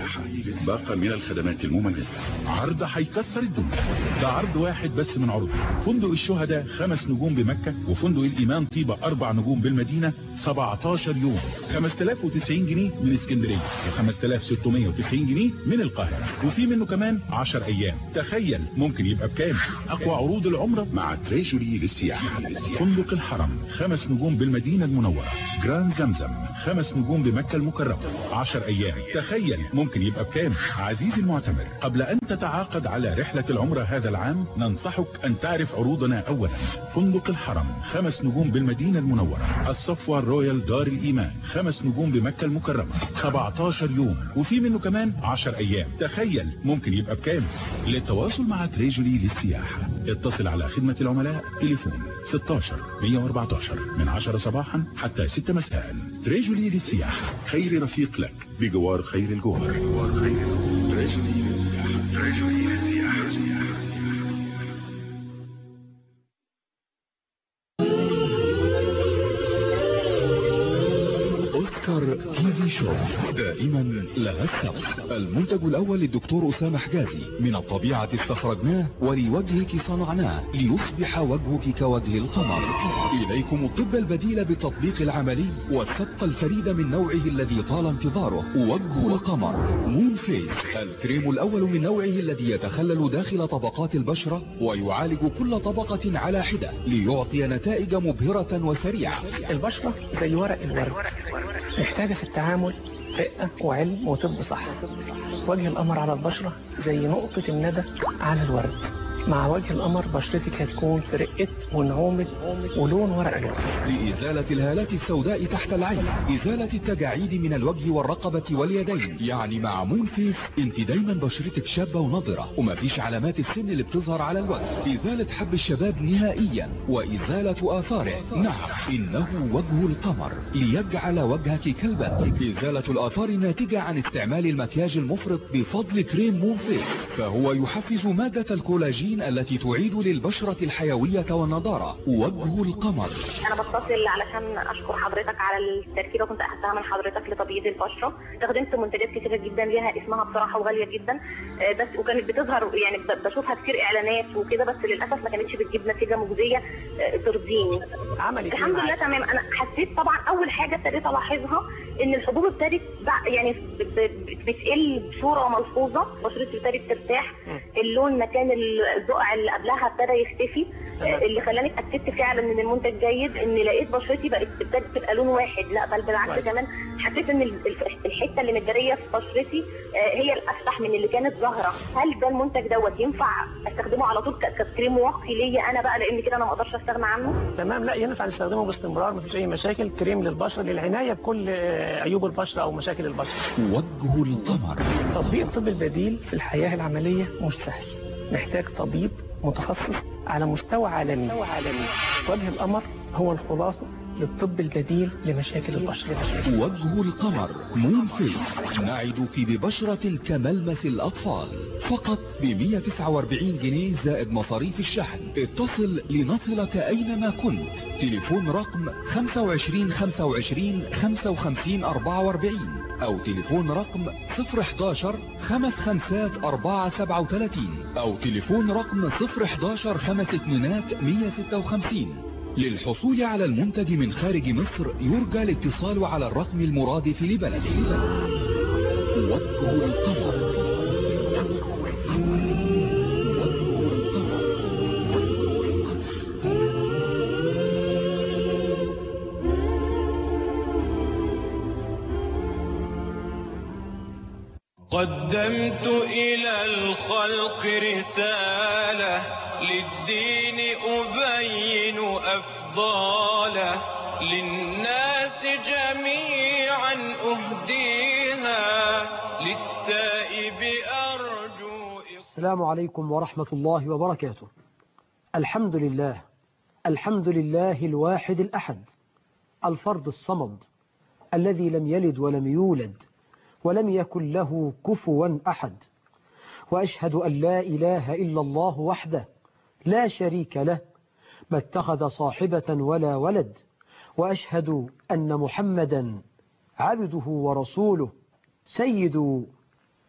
للسياحة باقة من الخدمات المميزة عرض هيكسر الدنيا ده عرض واحد بس من عروض فندق الشهداء خمس نجوم بمكة وفندق الإيمان طيبة أربع نجوم بالمدينة 17 يوم 5090 جنيه من اسكندرية و5690 جنيه من القاهرة وفي منه كمان 10 أيام تخيل ممكن يبقى بكام أقوى عروض العمرة مع تريجوري للسياحة فندق الحرم خمس نجوم بالمدينة المنورة جراند زمزم خمس نجوم بمكة المكرمة 10 أيام تخيل ممكن يبقى بكام عزيزي المعتمر قبل أن تتعاقد على رحلة العمرة هذا العام ننصحك أن تعرف عروضنا أولا فندق الحرم خمس نجوم بالمدينة المنورة الصفوة الرويال دار الإيمان خمس نجوم بمكة المكرمة 17 يوم وفي منه كمان 10 أيام تخيل ممكن يبقى بكام للتواصل مع تريجولي للسياحة اتصل على خدمة العملاء تليفون 16 114 من 10 صباحا حتى 6 مساء تريجولي للسياحة خير رفيق لك بجوار خير الجوار تريجولي للسياحة تريجولي للسياحة اوسكار تي في شو دائما لها السبق المنتج الاول للدكتور اسامه حجازي من الطبيعه استخرجناه ولوجهك صنعناه ليصبح وجهك كوجه القمر اليكم الطب البديل بالتطبيق العملي والسبق الفريد من نوعه الذي طال انتظاره وجه القمر مون فيس الكريم الاول من نوعه الذي يتخلل داخل طبقات البشره ويعالج كل طبقه على حده ليعطي نتائج مبهره وسريعه البشرة زي ورق الورد محتاجة في التعامل رقة وعلم وطب صح وجه القمر على البشرة زي نقطة الندى على الورد مع وجه القمر بشرتك هتكون في رقة ونعومة ولون ورق الورد لإزالة الهالات السوداء تحت العين إزالة التجاعيد من الوجه والرقبة واليدين يعني مع مون فيس انت دايما بشرتك شابة ونضرة ومفيش علامات السن اللي بتظهر على الوجه إزالة حب الشباب نهائيا وإزالة آثاره نعم إنه وجه القمر ليجعل وجهك كالبدر إزالة الآثار الناتجة عن استعمال المكياج المفرط بفضل كريم مون فيس فهو يحفز مادة الكولاجين التي تعيد للبشرة الحيوية والنضارة وجه القمر انا بتصل علشان اشكر حضرتك على التركيبه كنت اخدتها من حضرتك لتبييض البشره استخدمت منتجات كتيره جدا ليها اسمها بصراحه وغاليه جدا آه، بس وكانت بتظهر يعني ب- بشوفها كتير اعلانات وكده بس للاسف ما كانتش بتجيب نتيجه مجزيه آه، ترضيني عملت إيه الحمد لله معاك؟ تمام انا حسيت طبعا اول حاجه ابتديت الاحظها ان الحبوب ابتدت بع- يعني ب- ب- بتقل بصوره ملحوظه بشرتي ابتدت ترتاح اللون مكان الزقع اللي قبلها ابتدى يختفي تمام. اللي خلاني اتاكدت فعلا ان المنتج جيد ان لقيت بشرتي بقت ابتدت تبقى لون واحد لا بل بالعكس كويس. كمان حسيت ان ال- الف- الحته اللي متداريه في بشرتي آه، هي الافتح من اللي كانت ظاهره هل ده المنتج دوت ينفع استخدمه على طول ك- ككريم واقي ليا انا بقى لان كده انا ما اقدرش استغنى عنه تمام لا ينفع نستخدمه باستمرار مفيش أي مشاكل كريم للبشرة للعناية بكل آه، عيوب البشرة أو مشاكل البشرة وجه القمر تطبيق الطب البديل في الحياة العملية مش سهل محتاج طبيب متخصص على مستوى عالمي وجه القمر هو الخلاصة للطب البديل لمشاكل البشرة وجه القمر مون فيس نعدك ببشرة كملمس الأطفال فقط ب 149 جنيه زائد مصاريف الشحن اتصل لنصلك أينما كنت تليفون رقم 25 25 55 44 أو تليفون رقم 011 خمس خمسات 437 أو تليفون رقم 011 خمس اتنينات 156 للحصول على المنتج من خارج مصر يرجى الاتصال على الرقم المرادف لبلده وجه القمر قدمت إلى الخلق رسالة للدين أبين أفضاله للناس جميعا أهديها للتائب أرجو السلام عليكم ورحمة الله وبركاته الحمد لله الحمد لله الواحد الأحد الفرد الصمد الذي لم يلد ولم يولد ولم يكن له كفوا أحد وأشهد أن لا إله إلا الله وحده لا شريك له ما اتخذ صاحبة ولا ولد وأشهد أن محمدا عبده ورسوله سيد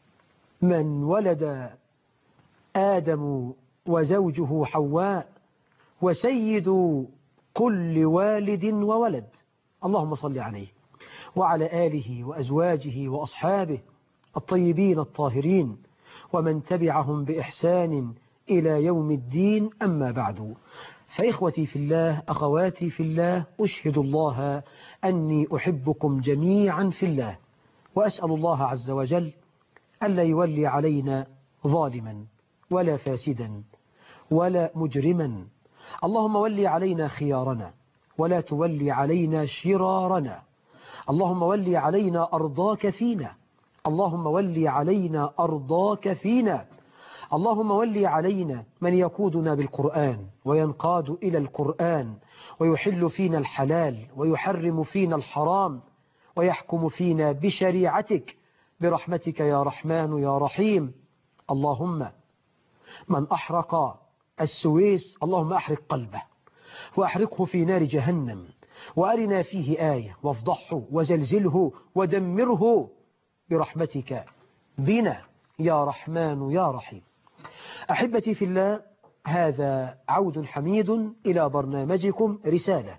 من ولد آدم وزوجه حواء وسيد كل والد وولد اللهم صل عليه وعلى آله وأزواجه وأصحابه الطيبين الطاهرين ومن تبعهم بإحسان إلى يوم الدين أما بعد فإخوتي في الله أخواتي في الله أشهد الله أني أحبكم جميعا في الله وأسأل الله عز وجل ألا يولي علينا ظالما ولا فاسدا ولا مجرما اللهم ولي علينا خيارنا ولا تولي علينا شرارنا اللهم ولي علينا أرضاك فينا اللهم ولي علينا أرضاك فينا اللهم ولي علينا من يقودنا بالقرآن وينقاد إلى القرآن ويحل فينا الحلال ويحرم فينا الحرام ويحكم فينا بشريعتك برحمتك يا رحمن يا رحيم اللهم من أحرق السويس اللهم أحرق قلبه وأحرقه في نار جهنم وأرنا فيه آية وافضحه وزلزله ودمره برحمتك بنا يا رحمن يا رحيم أحبتي في الله هذا عود حميد إلى برنامجكم رسالة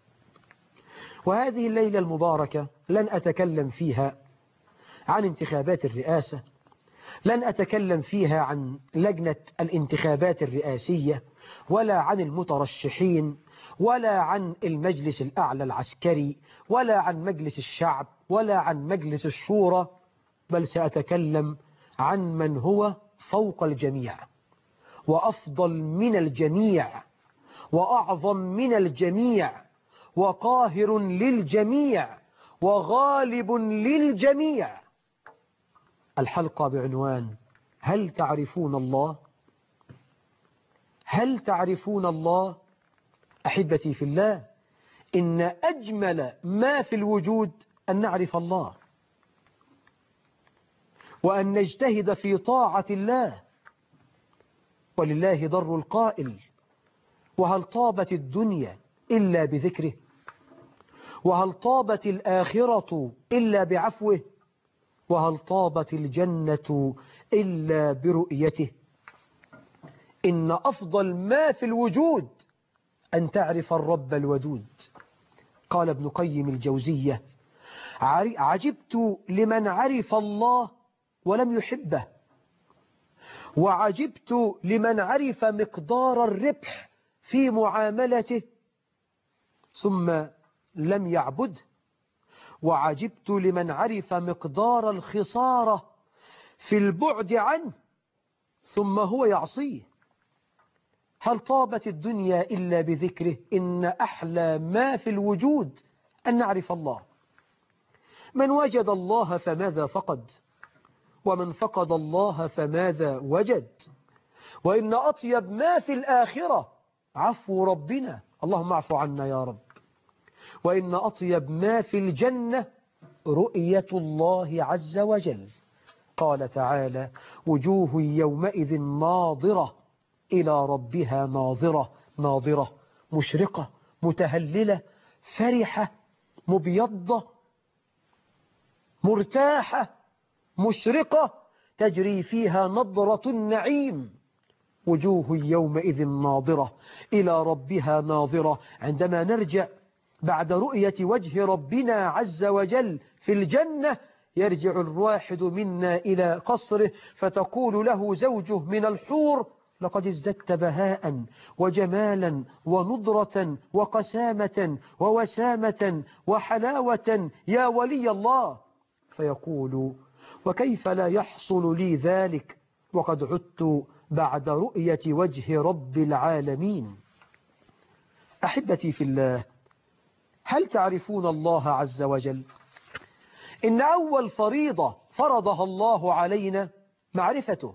وهذه الليلة المباركة لن أتكلم فيها عن انتخابات الرئاسة لن أتكلم فيها عن لجنة الانتخابات الرئاسية ولا عن المترشحين ولا عن المجلس الأعلى العسكري ولا عن مجلس الشعب ولا عن مجلس الشورى بل سأتكلم عن من هو فوق الجميع وأفضل من الجميع وأعظم من الجميع وقاهر للجميع وغالب للجميع الحلقة بعنوان هل تعرفون الله هل تعرفون الله أحبتي في الله إن أجمل ما في الوجود أن نعرف الله وأن نجتهد في طاعة الله ولله ضر القائل وهل طابت الدنيا إلا بذكره وهل طابت الآخرة إلا بعفوه وهل طابت الجنة إلا برؤيته إن أفضل ما في الوجود أن تعرف الرب الودود قال ابن قيم الجوزية عجبت لمن عرف الله ولم يحبه وعجبت لمن عرف مقدار الربح في معاملته ثم لم يعبده وعجبت لمن عرف مقدار الخسارة في البعد عنه ثم هو يعصيه هل طابت الدنيا إلا بذكره إن أحلى ما في الوجود أن نعرف الله من وجد الله فماذا فقد ومن فقد الله فماذا وجد وإن أطيب ما في الآخرة عفو ربنا اللهم اعف عنا يا رب وإن أطيب ما في الجنة رؤية الله عز وجل قال تعالى وجوه يومئذ ناظرة إلى ربها ناظرة ناظرة مشرقة متهللة فرحة مبيضة مرتاحة مشرقة تجري فيها نظرة النعيم وجوه يومئذ ناظرة إلى ربها ناظرة عندما نرجع بعد رؤية وجه ربنا عز وجل في الجنة يرجع الواحد منا إلى قصره فتقول له زوجه من الحور لقد ازددت بهاء وجمالا ونضرة وقسامة ووسامة وحلاوة يا ولي الله فيقول وكيف لا يحصل لي ذلك وقد عدت بعد رؤية وجه رب العالمين أحبتي في الله هل تعرفون الله عز وجل إن أول فريضة فرضها الله علينا معرفته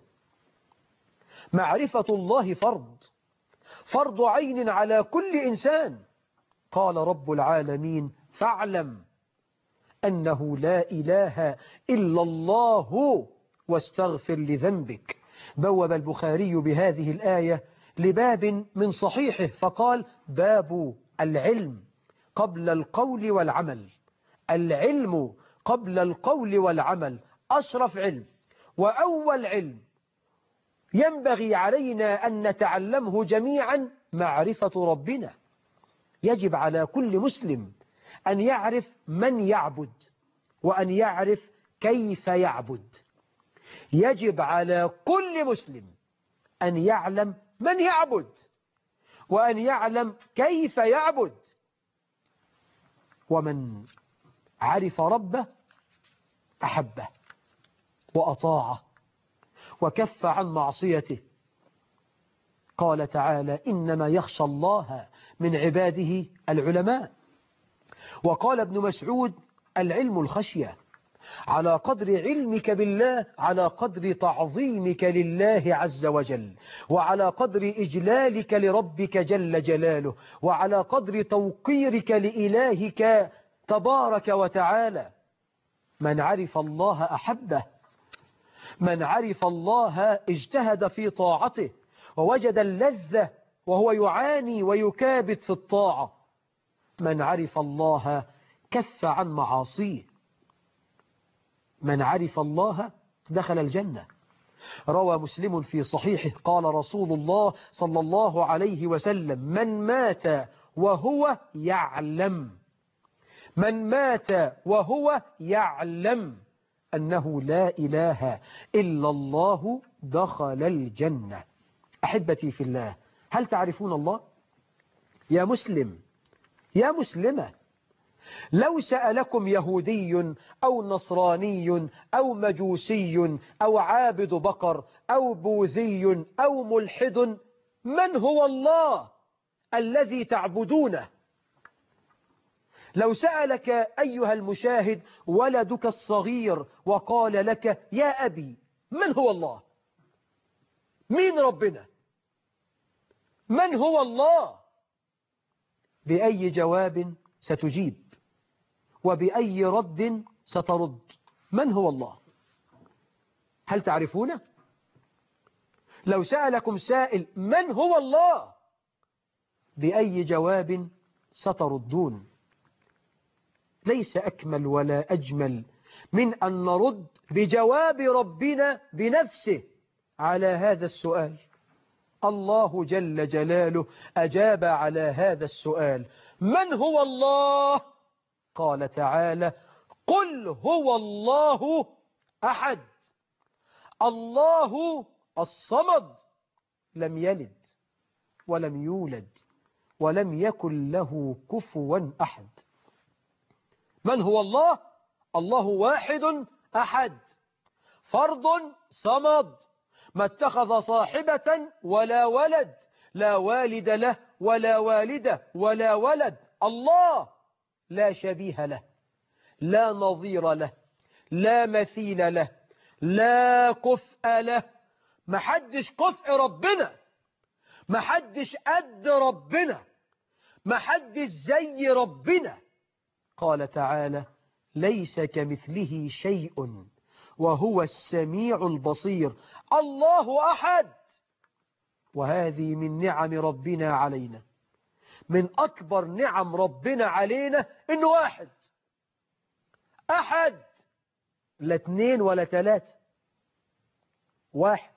معرفة الله فرض فرض عين على كل إنسان قال رب العالمين فاعلم أنه لا إله إلا الله واستغفر لذنبك بوب البخاري بهذه الآية لباب من صحيحه فقال باب العلم قبل القول والعمل العلم قبل القول والعمل أشرف علم وأول علم ينبغي علينا أن نتعلمه جميعا معرفة ربنا يجب على كل مسلم أن يعرف من يعبد وأن يعرف كيف يعبد يجب على كل مسلم أن يعلم من يعبد وأن يعلم كيف يعبد ومن عرف ربه أحبه وأطاعه وكف عن معصيته قال تعالى إنما يخشى الله من عباده العلماء وقال ابن مسعود العلم الخشية على قدر علمك بالله على قدر تعظيمك لله عز وجل وعلى قدر إجلالك لربك جل جلاله وعلى قدر توقيرك لإلهك تبارك وتعالى من عرف الله أحبه من عرف الله اجتهد في طاعته ووجد اللذة وهو يعاني ويكابد في الطاعة من عرف الله كف عن معاصيه من عرف الله دخل الجنة روى مسلم في صحيحه قال رسول الله صلى الله عليه وسلم من مات وهو يعلم من مات وهو يعلم أنه لا إله إلا الله دخل الجنة أحبتي في الله هل تعرفون الله؟ يا مسلم يا مسلمة لو سألكم يهودي أو نصراني أو مجوسي أو عابد بقر أو بوذي أو ملحد من هو الله الذي تعبدونه لو سألك أيها المشاهد ولدك الصغير وقال لك يا أبي من هو الله مين ربنا من هو الله بأي جواب ستجيب وبأي رد سترد من هو الله هل تعرفونه لو سألكم سائل من هو الله بأي جواب ستردون ليس أكمل ولا أجمل من أن نرد بجواب ربنا بنفسه على هذا السؤال الله جل جلاله أجاب على هذا السؤال من هو الله قال تعالى قل هو الله أحد الله الصمد لم يلد ولم يولد ولم يكن له كفوا أحد من هو الله الله واحد أحد فرد صمد ما اتخذ صاحبة ولا ولد لا والد له ولا والدة ولا ولد الله لا شبيه له لا نظير له لا مثيل له لا كفء له محدش كفء ربنا محدش قد ربنا محدش زي ربنا قال تعالى ليس كمثله شيء وهو السميع البصير الله أحد وهذه من نعم ربنا علينا من أكبر نعم ربنا علينا إنه واحد أحد لا اتنين ولا تلاتة واحد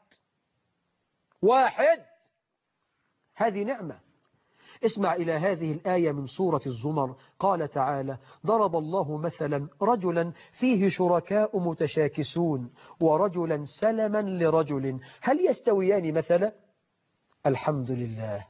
واحد هذه نعمة اسمع إلى هذه الآية من سورة الزمر قال تعالى ضرب الله مثلا رجلا فيه شركاء متشاكسون ورجلا سلما لرجل هل يستويان مثلا الحمد لله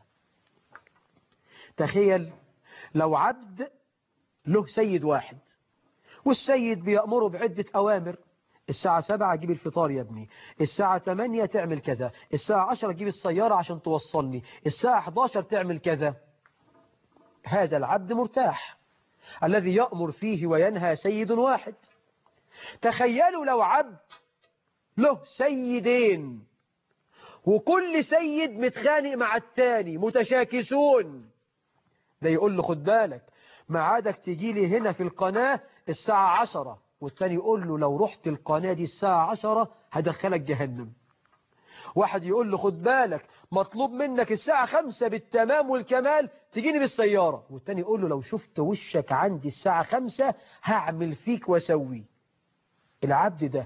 تخيل لو عبد له سيد واحد والسيد بيأمره بعدة أوامر الساعة سبعة جيب الفطار يا ابني الساعة تمانية تعمل كذا الساعة عشرة جيب السيارة عشان توصلني الساعة 11 تعمل كذا هذا العبد مرتاح الذي يأمر فيه وينهى سيد واحد تخيلوا لو عبد له سيدين وكل سيد متخانق مع التاني متشاكسون ده يقول له خد بالك معادك تجي لي هنا في القناة الساعة عشرة والتاني يقول له لو رحت القناة دي الساعة عشرة هدخلك جهنم واحد يقول له خد بالك مطلوب منك الساعة خمسة بالتمام والكمال تجيني بالسيارة والتاني يقول له لو شفت وشك عندي الساعة خمسة هعمل فيك واسوي العبد ده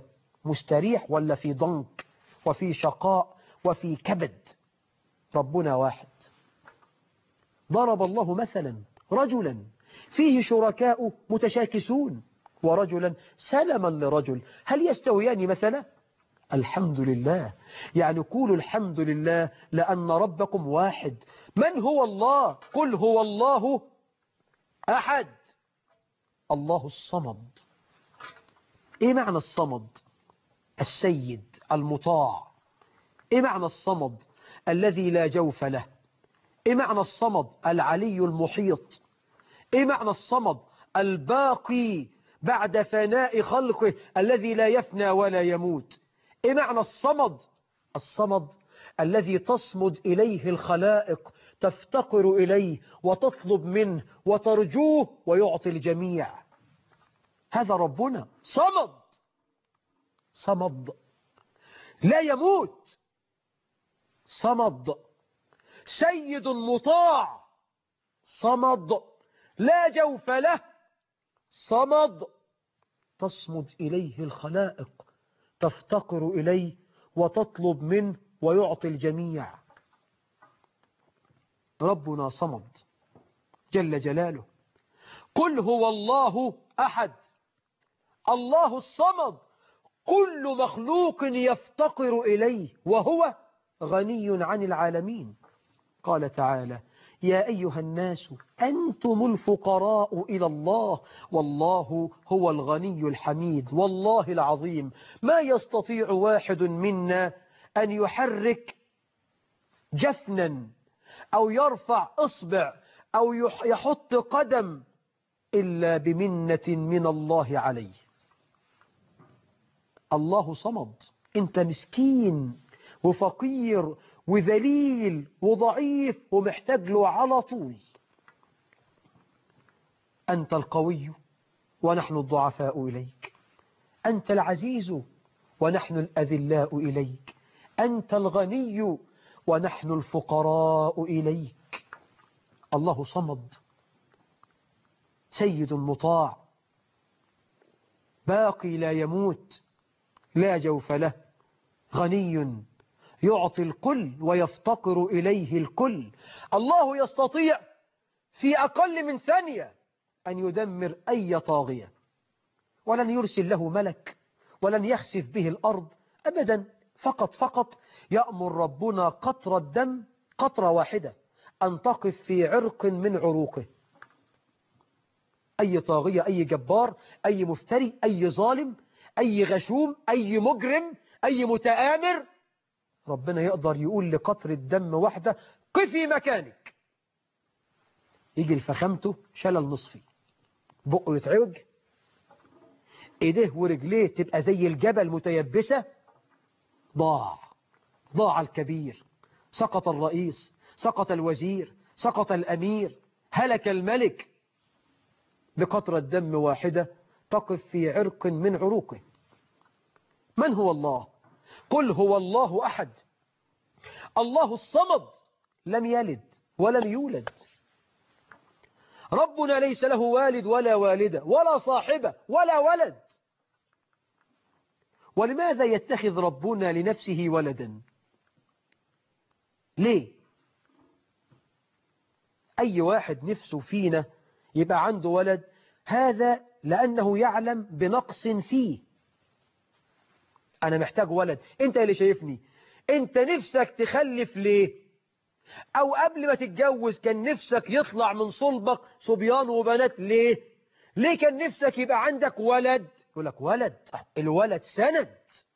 مستريح ولا في ضنك وفي شقاء وفي كبد ربنا واحد ضرب الله مثلا رجلا فيه شركاء متشاكسون ورجلا سلما لرجل هل يستويان مثلا الحمد لله يعني قولوا الحمد لله لأن ربكم واحد من هو الله قل هو الله أحد الله الصمد إيه معنى الصمد السيد المطاع إيه معنى الصمد الذي لا جوف له إيه معنى الصمد العلي المحيط إيه معنى الصمد الباقي بعد فناء خلقه الذي لا يفنى ولا يموت إيه معنى الصمد الصمد الذي تصمد إليه الخلائق تفتقر إليه وتطلب منه وترجوه ويعطي الجميع هذا ربنا صمد صمد لا يموت صمد سيد مطاع صمد لا جوف له صمد تصمد إليه الخلائق تفتقر إليه وتطلب منه ويعطي الجميع ربنا صمد جل جلاله قل هو الله أحد الله الصمد كل مخلوق يفتقر إليه وهو غني عن العالمين قال تعالى يا أيها الناس أنتم الفقراء إلى الله والله هو الغني الحميد والله العظيم ما يستطيع واحد منا أن يحرك جفنا أو يرفع إصبع أو يحط قدم إلا بمنة من الله عليه الله صمد أنت مسكين وفقير وذليل وضعيف ومحتاج له على طول أنت القوي ونحن الضعفاء إليك أنت العزيز ونحن الأذلاء إليك أنت الغني ونحن الفقراء إليك الله صمد سيد مطاع باقي لا يموت لا جوف له غني يعطي الكل ويفتقر إليه الكل الله يستطيع في أقل من ثانية أن يدمر أي طاغية ولن يرسل له ملك ولن يخسف به الأرض أبدا فقط فقط يأمر ربنا قطر الدم قطرة واحدة أن تقف في عرق من عروقه أي طاغية أي جبار أي مفتري أي ظالم أي غشوم أي مجرم أي متآمر ربنا يقدر يقول لقطر الدم واحدة قفي مكانك يجي لفخامته شلل نصفي بقه يتعوج ايديه ورجليه تبقى زي الجبل متيبسة ضاع ضاع الكبير سقط الرئيس سقط الوزير سقط الأمير هلك الملك بقطرة دم واحدة تقف في عرق من عروقه من هو الله قل هو الله أحد الله الصمد لم يلد ولم يولد ربنا ليس له والد ولا والدة ولا صاحبة ولا ولد ولماذا يتخذ ربنا لنفسه ولدا ليه أي واحد نفسه فينا يبقى عنده ولد هذا لأنه يعلم بنقص فيه أنا محتاج ولد أنت اللي شايفني أنت نفسك تخلف ليه أو قبل ما تتجوز كان نفسك يطلع من صلبك صبيان وبنات ليه ليه كان نفسك يبقى عندك ولد يقول لك ولد الولد سند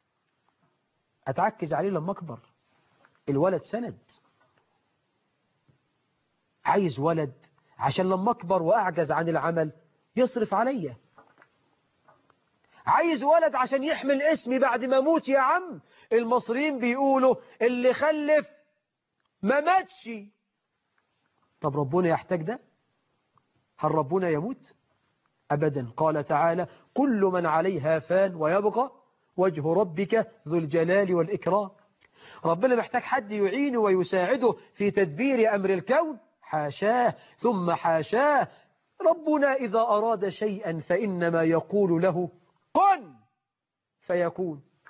أتعكز عليه لما أكبر الولد سند عايز ولد عشان لما أكبر وأعجز عن العمل يصرف عليا عايز ولد عشان يحمل اسمي بعد ما اموت يا عم المصريين بيقولوا اللي خلف ما ماتش طب ربنا يحتاج ده هل ربنا يموت أبدا قال تعالى كل من عليها فان ويبقى وجه ربك ذو الجلال والإكرام ربنا محتاج حد يعينه ويساعده في تدبير أمر الكون حاشاه ثم حاشاه ربنا إذا أراد شيئا فإنما يقول له كن فيكون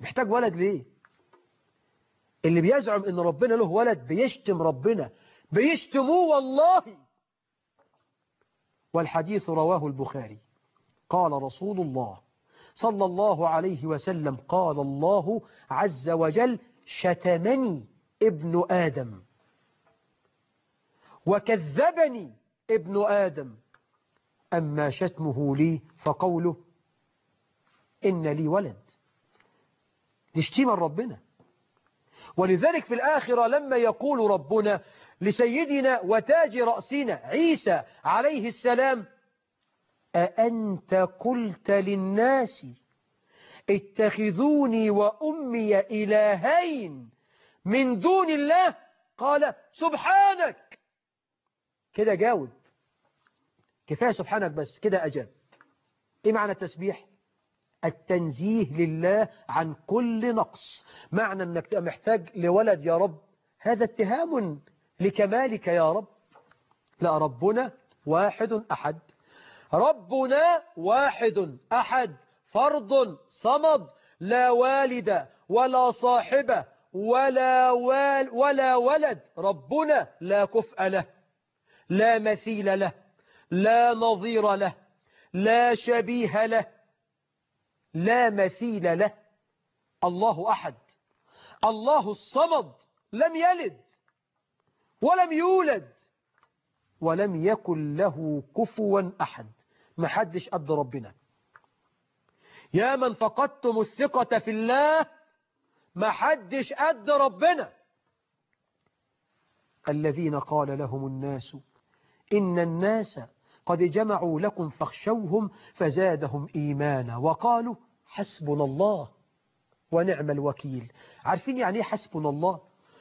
محتاج ولد ليه اللي بيزعم ان ربنا له ولد بيشتم ربنا بيشتموه والله والحديث رواه البخاري قال رسول الله صلى الله عليه وسلم قال الله عز وجل شتمني ابن آدم وكذبني ابن آدم أما شتمه لي فقوله إن لي ولد دي شتيمة ربنا ولذلك في الآخرة لما يقول ربنا لسيدنا وتاج رأسنا عيسى عليه السلام أأنت قلت للناس اتخذوني وأمي إلهين من دون الله قال سبحانك كده جاوب كفاية سبحانك بس كده أجاب إيه معنى التسبيح التنزيه لله عن كل نقص معنى أنك تبقى محتاج لولد يا رب هذا اتهام لكمالك يا رب لا ربنا واحد أحد ربنا واحد أحد فرد صمد لا والد ولا صاحبة ولا, وال ولا ولد ربنا لا كفء له لا مثيل له لا نظير له لا شبيه له لا مثيل له الله أحد الله الصمد لم يلد ولم يولد ولم يكن له كفوا أحد ما حدش قد ربنا يا من فقدتم الثقة في الله ما حدش قد ربنا الذين قال لهم الناس إن الناس قد جمعوا لكم فاخشوهم فزادهم إيمانا وقالوا حسبنا الله ونعم الوكيل عارفين يعني ايه حسبنا الله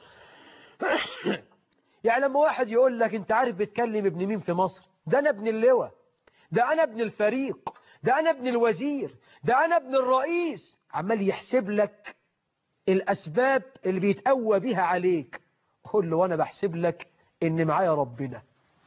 يعني لما واحد يقول لك انت عارف بتكلم ابن مين في مصر ده انا ابن اللواء ده انا ابن الفريق ده انا ابن الوزير ده انا ابن الرئيس عمال يحسب لك الاسباب اللي بيتقوى بيها عليك قول له وانا بحسب لك ان معايا ربنا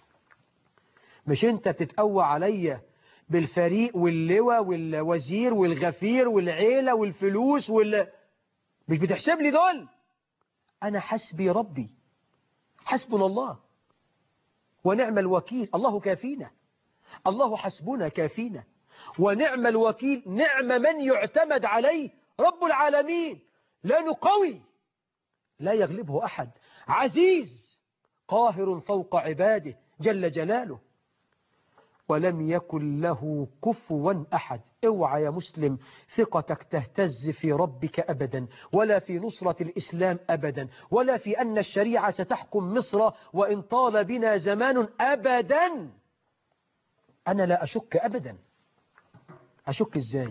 مش انت بتتقوى عليا بالفريق واللواء والوزير والغفير والعيلة والفلوس وال... مش بتحسب لي دول أنا حسبي ربي حسبنا الله ونعم الوكيل الله كافينا الله حسبنا كافينا ونعم الوكيل نعم من يعتمد عليه رب العالمين لا نقوي لا يغلبه أحد عزيز قاهر فوق عباده جل جلاله ولم يكن له كفوا أحد اوعى يا مسلم ثقتك تهتز في ربك أبدا ولا في نصرة الإسلام أبدا ولا في أن الشريعة ستحكم مصر وإن طال بنا زمان أبدا أنا لا أشك أبدا أشك إزاي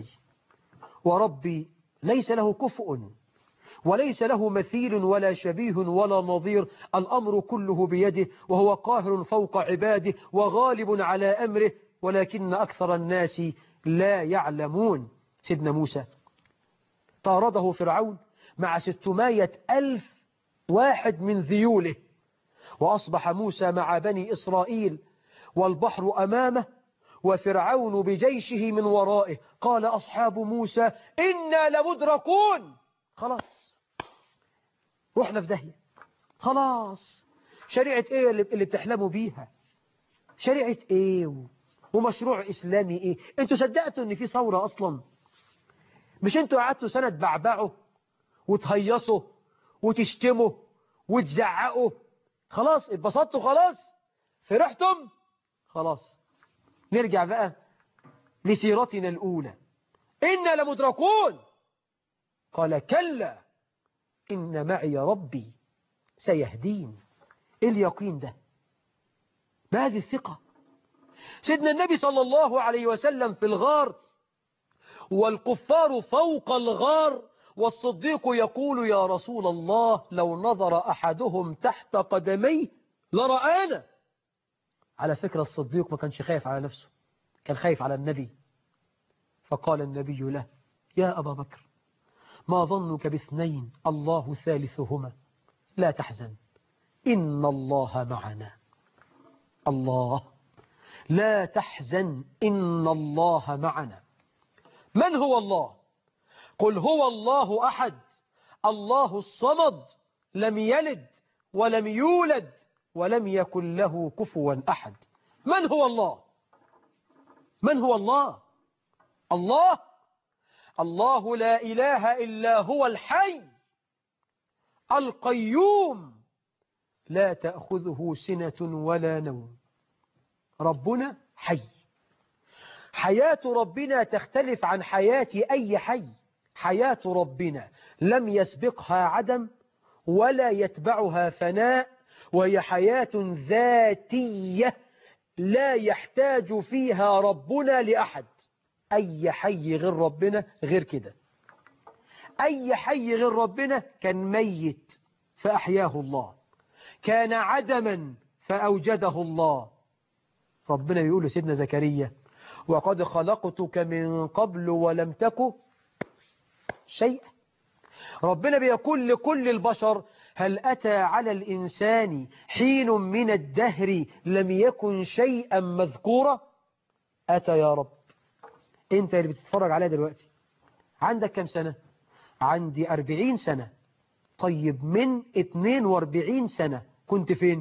وربي ليس له كفء وليس له مثيل ولا شبيه ولا نظير الأمر كله بيده وهو قاهر فوق عباده وغالب على أمره ولكن أكثر الناس لا يعلمون سيدنا موسى طارده فرعون مع ستمائة ألف واحد من ذيوله وأصبح موسى مع بني إسرائيل والبحر أمامه وفرعون بجيشه من ورائه قال أصحاب موسى إنا لمدركون خلاص رحنا في داهية خلاص شريعة ايه اللي بتحلموا بيها شريعة ايه ومشروع اسلامي ايه انتوا صدقتوا ان في ثورة اصلا مش انتوا قعدتوا سنة تبعبعوا وتهيصوا وتشتموا وتزعقوا خلاص اتبسطتوا خلاص فرحتم خلاص نرجع بقى لسيرتنا الأولى إنا لمدركون قال كلا إن معي ربي سيهدين إيه اليقين ده ما هذه الثقة سيدنا النبي صلى الله عليه وسلم في الغار والكفار فوق الغار والصديق يقول يا رسول الله لو نظر أحدهم تحت قدميه لرآنا على فكرة الصديق ما كانش خايف على نفسه كان خايف على النبي فقال النبي له يا أبا بكر ما ظنك باثنين الله ثالثهما لا تحزن إن الله معنا الله لا تحزن إن الله معنا من هو الله قل هو الله أحد الله الصمد لم يلد ولم يولد ولم يكن له كفوا أحد من هو الله من هو الله الله الله لا إله إلا هو الحي القيوم لا تأخذه سنة ولا نوم ربنا حي حياة ربنا تختلف عن حياة أي حي حياة ربنا لم يسبقها عدم ولا يتبعها فناء وهي حياة ذاتية لا يحتاج فيها ربنا لأحد أي حي غير ربنا غير كده أي حي غير ربنا كان ميت فأحياه الله كان عدما فأوجده الله ربنا يقول لسيدنا زكريا وقد خلقتك من قبل ولم تك شيئا ربنا بيقول لكل البشر هل أتى على الإنسان حين من الدهر لم يكن شيئا مذكورا أتى يا رب أنت اللي بتتفرج عليها دلوقتي عندك كم سنة عندي أربعين سنة طيب من اتنين واربعين سنة كنت فين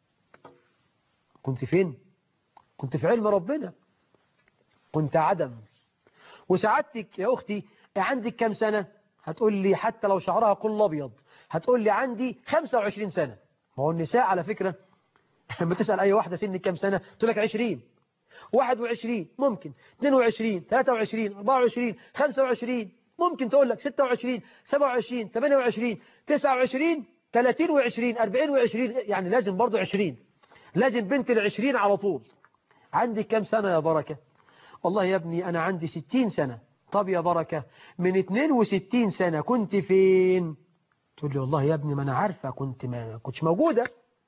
كنت فين كنت في علم ربنا كنت عدم وسعادتك يا أختي عندك كم سنة هتقول لي حتى لو شعرها كل أبيض هتقول لي عندي 25 سنة ما هو النساء على فكرة لما تسأل أي واحدة سن كم سنة تقول لك 20 21 ممكن 22 23 24 25 ممكن تقول لك 26 27 28 29 30 و20 40 و20 يعني لازم برضو 20 لازم بنت العشرين على طول عندي كم سنة يا بركة والله يا ابني أنا عندي 60 سنة طب يا بركة من 62 سنة كنت فين تقول لي والله يا ابني ما أنا عارفة كنت ما كنتش موجودة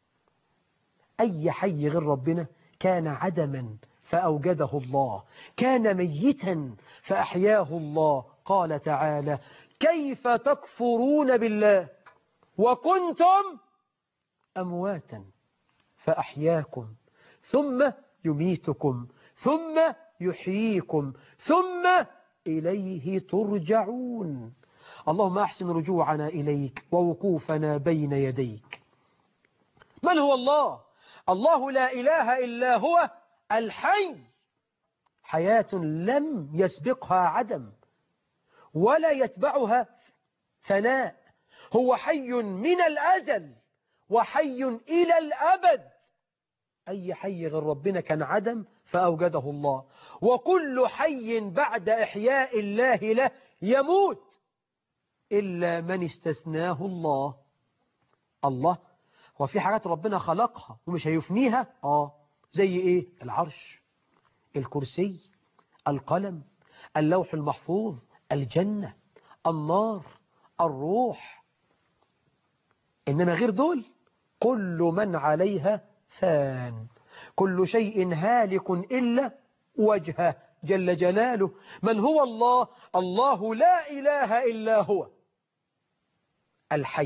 أي حي غير ربنا كان عدما فأوجده الله كان ميتا فأحياه الله قال تعالى كيف تكفرون بالله وكنتم أمواتا فأحياكم ثم يميتكم ثم يحييكم ثم إليه ترجعون اللهم أحسن رجوعنا إليك ووقوفنا بين يديك من هو الله الله لا إله إلا هو الحي حياة لم يسبقها عدم ولا يتبعها فناء هو حي من الأزل وحي إلى الأبد أي حي غير ربنا كان عدم فأوجده الله وكل حي بعد إحياء الله له يموت إلا من استثناه الله الله وفي حاجات ربنا خلقها ومش هيفنيها آه زي إيه العرش الكرسي القلم اللوح المحفوظ الجنة النار الروح إنما غير دول كل من عليها فان كل شيء هالك إلا وجهه جل جلاله من هو الله الله لا إله إلا هو الحي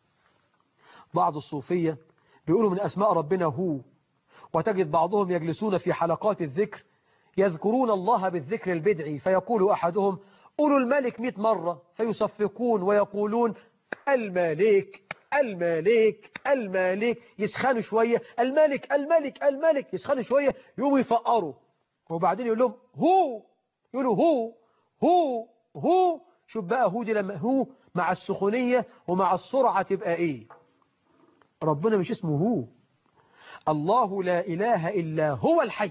بعض الصوفية بيقولوا من أسماء ربنا هو وتجد بعضهم يجلسون في حلقات الذكر يذكرون الله بالذكر البدعي فيقول أحدهم قولوا الملك مئة مرة فيصفقون ويقولون الملك الملك الملك يسخنوا شوية الملك الملك الملك يسخنوا شوية يقوموا يفقروا وبعدين يقول لهم هو يقولوا هو هو هو شوف بقى هو دي لما هو مع السخونية ومع السرعة تبقى ايه ربنا مش اسمه هو الله لا إله إلا هو الحي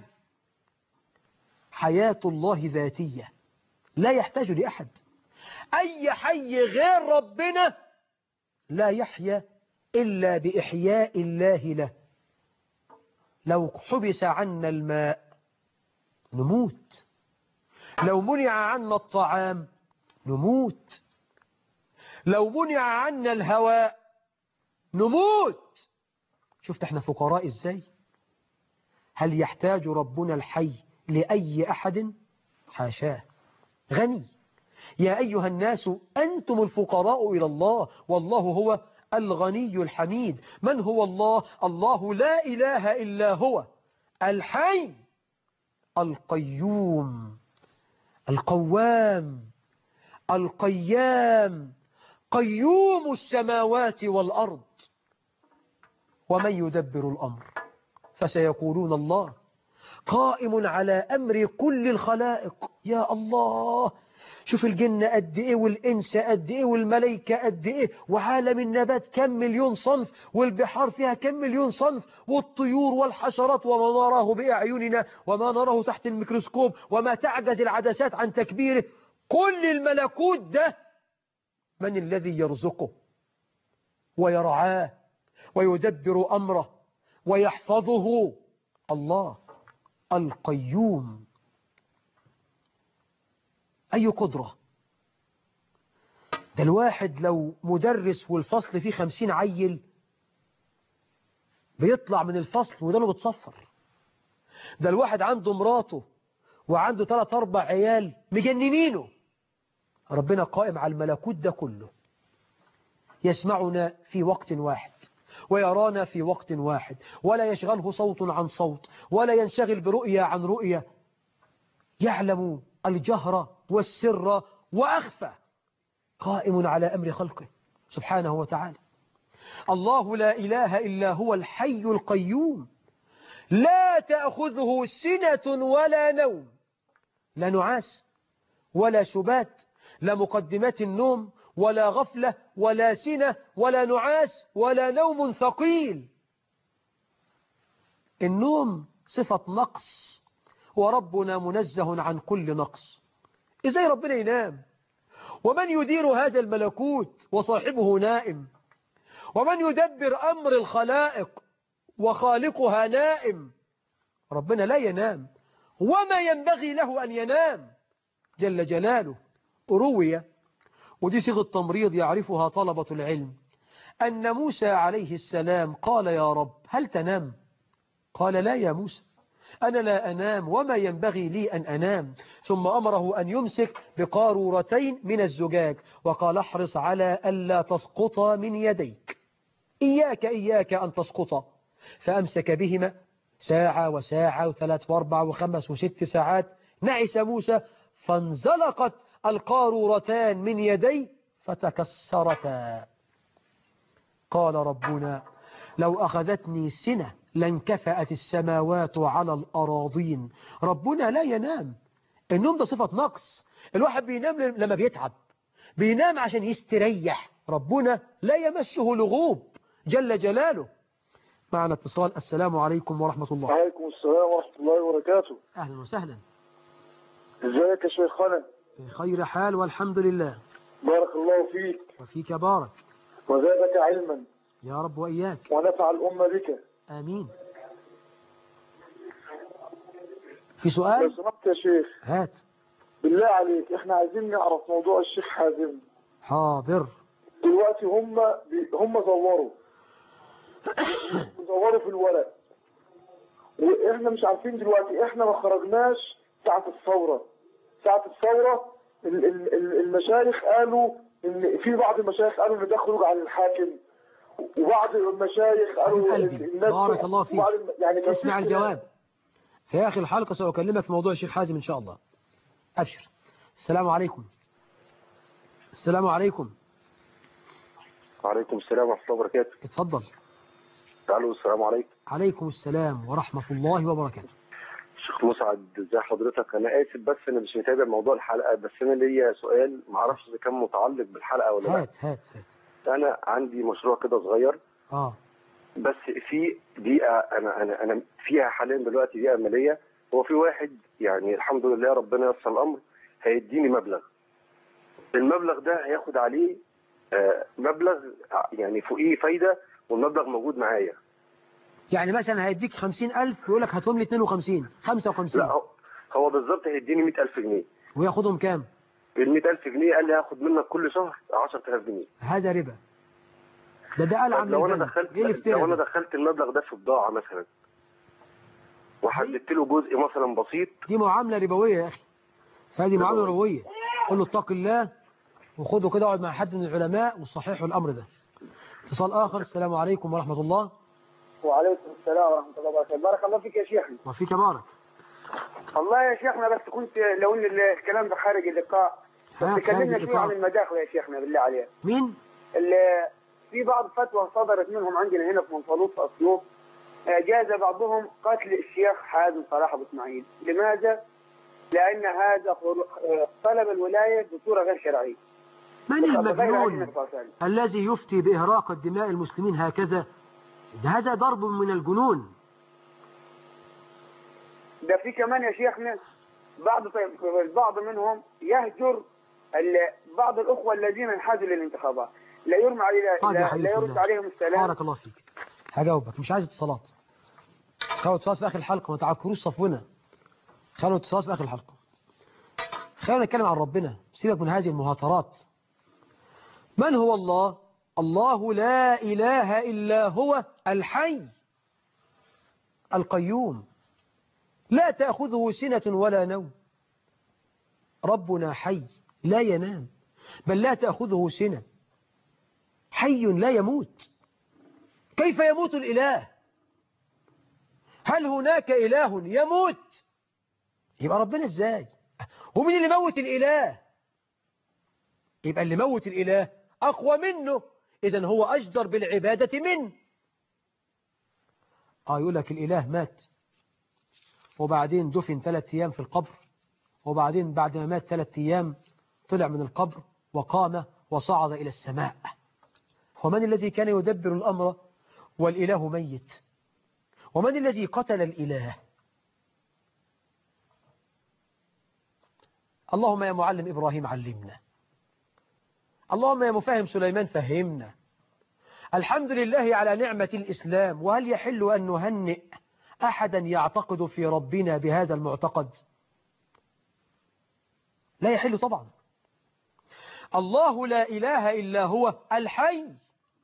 حياة الله ذاتية لا يحتاج لأحد أي حي غير ربنا لا يحيا إلا بإحياء الله له لو حبس عنا الماء نموت لو منع عنا الطعام نموت لو منع عنا الهواء نموت شفت احنا فقراء ازاي هل يحتاج ربنا الحي لأي أحد حاشاه غني يا أيها الناس أنتم الفقراء إلى الله والله هو الغني الحميد من هو الله الله لا إله إلا هو الحي القيوم القوام القيام قيوم السماوات والأرض ومن يدبر الأمر فسيقولون الله قائم على أمر كل الخلائق يا الله شوف الجن قد إيه والإنس قد إيه والملائكة قد إيه وعالم النبات كم مليون صنف والبحار فيها كم مليون صنف والطيور والحشرات وما نراه بأعيننا وما نراه تحت الميكروسكوب وما تعجز العدسات عن تكبيره كل الملكوت ده من الذي يرزقه ويرعاه ويدبر أمره ويحفظه الله القيوم أي قدرة ده الواحد لو مدرس والفصل فيه خمسين عيل بيطلع من الفصل وده له بتصفر ده الواحد عنده مراته وعنده ثلاث أربع عيال مجننينه ربنا قائم على الملكوت ده كله يسمعنا في وقت واحد ويرانا في وقت واحد ولا يشغله صوت عن صوت ولا ينشغل برؤية عن رؤية يعلم الجهر والسر وأخفى قائم على أمر خلقه سبحانه وتعالى الله لا إله إلا هو الحي القيوم لا تأخذه سنة ولا نوم لا نعاس ولا سبات لا مقدمات النوم ولا غفلة ولا سنة ولا نعاس ولا نوم ثقيل النوم صفة نقص وربنا منزه عن كل نقص إزاي ربنا ينام ومن يدير هذا الملكوت وصاحبه نائم ومن يدبر أمر الخلائق وخالقها نائم ربنا لا ينام وما ينبغي له أن ينام جل جلاله روي ودي صيغة تمريض يعرفها طلبة العلم أن موسى عليه السلام قال يا رب هل تنام قال لا يا موسى أنا لا أنام وما ينبغي لي أن أنام ثم أمره أن يمسك بقارورتين من الزجاج وقال احرص على ألا تسقط من يديك إياك إياك أن تسقط فأمسك بهما ساعة وساعة وثلاث واربع وخمس وست ساعات نعس موسى فانزلقت القارورتان من يدي فتكسرتا قال ربنا لو أخذتني سنة لانكفأت السماوات على الأراضين ربنا لا ينام النوم ده صفة نقص الواحد بينام لما بيتعب بينام عشان يستريح ربنا لا يمسه لغوب جل جلاله معنا اتصال السلام عليكم ورحمة الله وعليكم السلام ورحمة الله وبركاته أهلا وسهلا ازيك يا شيخنا في خير حال والحمد لله بارك الله فيك وفيك بارك وزادك علما يا رب وإياك ونفع الأمة بك آمين في لو سؤال سمحت يا شيخ هات بالله عليك احنا عايزين نعرف موضوع الشيخ حازم حاضر دلوقتي هم بي هم زوروا زوروا في الورق واحنا مش عارفين دلوقتي احنا ما خرجناش ساعة الثورة ساعة الثورة ال- ال- ال- المشايخ قالوا ان في بعض المشايخ قالوا ان ده خروج عن الحاكم وبعض المشايخ قالوا حبيب إن قلبي الناس بارك الله فيك وبعض الم- يعني كان اسمع في الجواب في آخر الحلقة سأكلمك في موضوع الشيخ حازم إن شاء الله أبشر السلام عليكم السلام عليكم وعليكم السلام ورحمة الله وبركاته اتفضل تعالوا السلام عليكم عليكم السلام ورحمة الله وبركاته شيخ مسعد ازي حضرتك انا اسف بس انا مش متابع موضوع الحلقة بس انا ليا سؤال معرفش اذا كان متعلق بالحلقة ولا لا هات هات هات انا عندي مشروع كده صغير آه بس في دقيقة انا انا انا فيها حاليا دلوقتي دقيقة مالية هو في واحد يعني الحمد لله ربنا يسر الامر هيديني مبلغ المبلغ ده هياخد عليه آه، مبلغ يعني فوقيه فايدة والمبلغ موجود معايا يعني مثلا هيديك خمسين ألف ويقول لك هاتهم لي 52 55 لا هو هو بالظبط هيديني 100000 جنيه وياخدهم كام ال 100000 جنيه قال لي هاخد منك كل شهر 10000 جنيه هذا ربا ده ده قال طب عم لو انا البنك دخلت ايه الافتراء لو انا ده؟ دخلت المبلغ ده في بضاعه مثلا وحددت له جزء مثلا بسيط دي معاملة ربوية يا أخي هذه معاملة ربوية قل له اتق الله وخده كده اقعد مع حد من العلماء وصححوا الأمر ده اتصال آخر السلام عليكم ورحمة الله وعليكم السلام ورحمة الله وبركاته بارك الله فيك يا شيخنا وفيك بارك والله يا شيخنا بس كنت لو ان الكلام ده خارج اللقاء ها، تكلمنا خارج شوية عن الإطار. المداخل يا شيخنا بالله عليك مين ال- في بعض فتوى صدرت منهم عندنا هنا في منفلوط في اسيوط آه، جاز بعضهم قتل الشيخ حازم صلاح ابو اسماعيل لماذا؟ لان هذا خر- آه، طلب الولايه بصوره غير شرعيه من بغير علم المجنون النبي صلى الله عليه وسلم. الذي يفتي بإهراق الدماء المسلمين هكذا ده هذا ضرب من الجنون ده في كمان يا شيخنا بعض البعض منهم يهجر ال- بعض الاخوه الذين انحازوا للانتخابات لا يرمى علي طيب يا لا, حبيبي لا في يرد الله. عليهم السلام بارك الله فيك هجاوبك مش عايز اتصالات خلوا اتصالات في اخر الحلقه ما تعكروش صفونا خلوا اتصالات في اخر الحلقه خلونا نتكلم عن ربنا سيبك من هذه المهاترات من هو الله الله لا اله الا هو الحي القيوم لا تاخذه سنه ولا نوم ربنا حي لا ينام بل لا تاخذه سنه حي لا يموت كيف يموت الإله هل هناك إله يموت يبقى ربنا ازاي ومين اللي موت الإله يبقى اللي موت الإله أقوى منه إذا هو أجدر بالعبادة منه آه يقول لك الإله مات وبعدين دفن ثلاثة أيام في القبر وبعدين بعد ما مات ثلاثة أيام طلع من القبر وقام وصعد إلى السماء ومن الذي كان يدبر الأمر والإله ميت ومن الذي قتل الإله اللهم يا معلم إبراهيم علمنا اللهم يا مفهم سليمان فهمنا الحمد لله على نعمة الإسلام وهل يحل أن نهنئ أحدا يعتقد في ربنا بهذا المعتقد لا يحل طبعا الله لا إله إلا هو الحي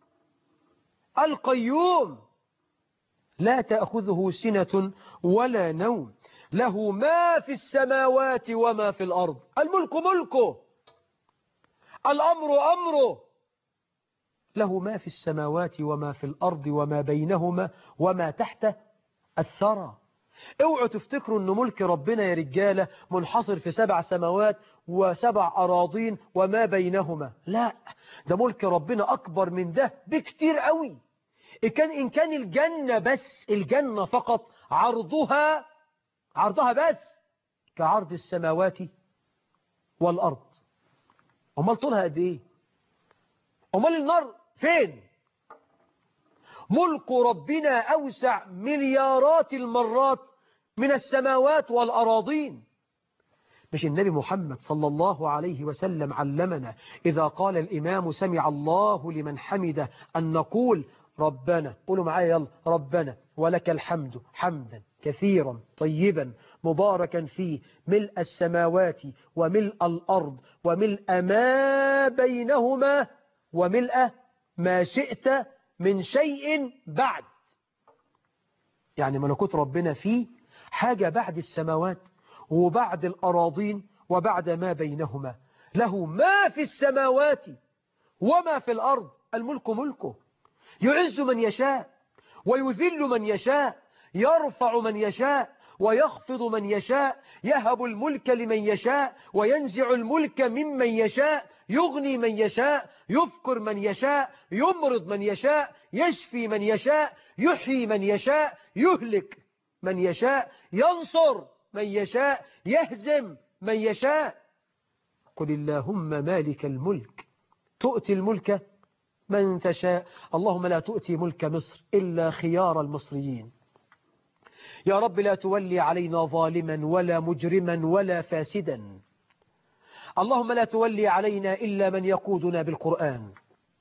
القيوم لا تأخذه سنة ولا نوم له ما في السماوات وما في الأرض الملك ملكه الأمر أمره له ما في السماوات وما في الأرض وما بينهما وما تحت الثرى اوعوا تفتكروا ان ملك ربنا يا رجالة منحصر في سبع سماوات وسبع أراضين وما بينهما لا ده ملك ربنا أكبر من ده بكتير قوي إن كان, إن كان الجنة بس الجنة فقط عرضها عرضها بس كعرض السماوات والأرض أمال طولها قد إيه أمال النار فين ملك ربنا أوسع مليارات المرات من السماوات والأراضين مش النبي محمد صلى الله عليه وسلم علمنا إذا قال الإمام سمع الله لمن حمده أن نقول ربنا قولوا معايا يلا ربنا ولك الحمد حمدا كثيرا طيبا مباركا فيه ملء السماوات وملء الأرض وملء ما بينهما وملء ما شئت من شيء بعد يعني ملكوت ربنا فيه حاجة بعد السماوات وبعد الأراضين وبعد ما بينهما له ما في السماوات وما في الأرض الملك ملكه يعز من يشاء ويذل من يشاء يرفع من يشاء ويخفض من يشاء يهب الملك لمن يشاء وينزع الملك ممن يشاء يغني من يشاء يفكر من يشاء يمرض من يشاء يشفي من يشاء يحيي من يشاء يهلك من يشاء ينصر من يشاء يهزم من يشاء قل اللهم مالك الملك تؤتي الملك من تشاء اللهم لا تؤتي ملك مصر إلا خيار المصريين يا رب لا تولي علينا ظالما ولا مجرما ولا فاسدا اللهم لا تولي علينا إلا من يقودنا بالقرآن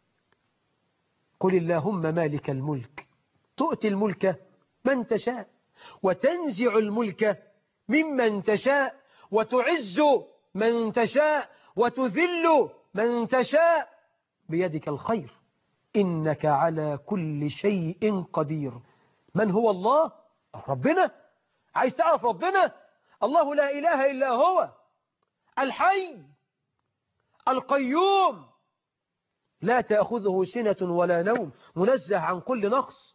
قل اللهم مالك الملك تؤتي الملك من تشاء وتنزع الملك ممن تشاء وتعز من تشاء وتذل من تشاء بيدك الخير إنك على كل شيء قدير من هو الله؟ ربنا عايز تعرف ربنا الله لا إله إلا هو الحي القيوم لا تأخذه سنة ولا نوم منزه عن كل نقص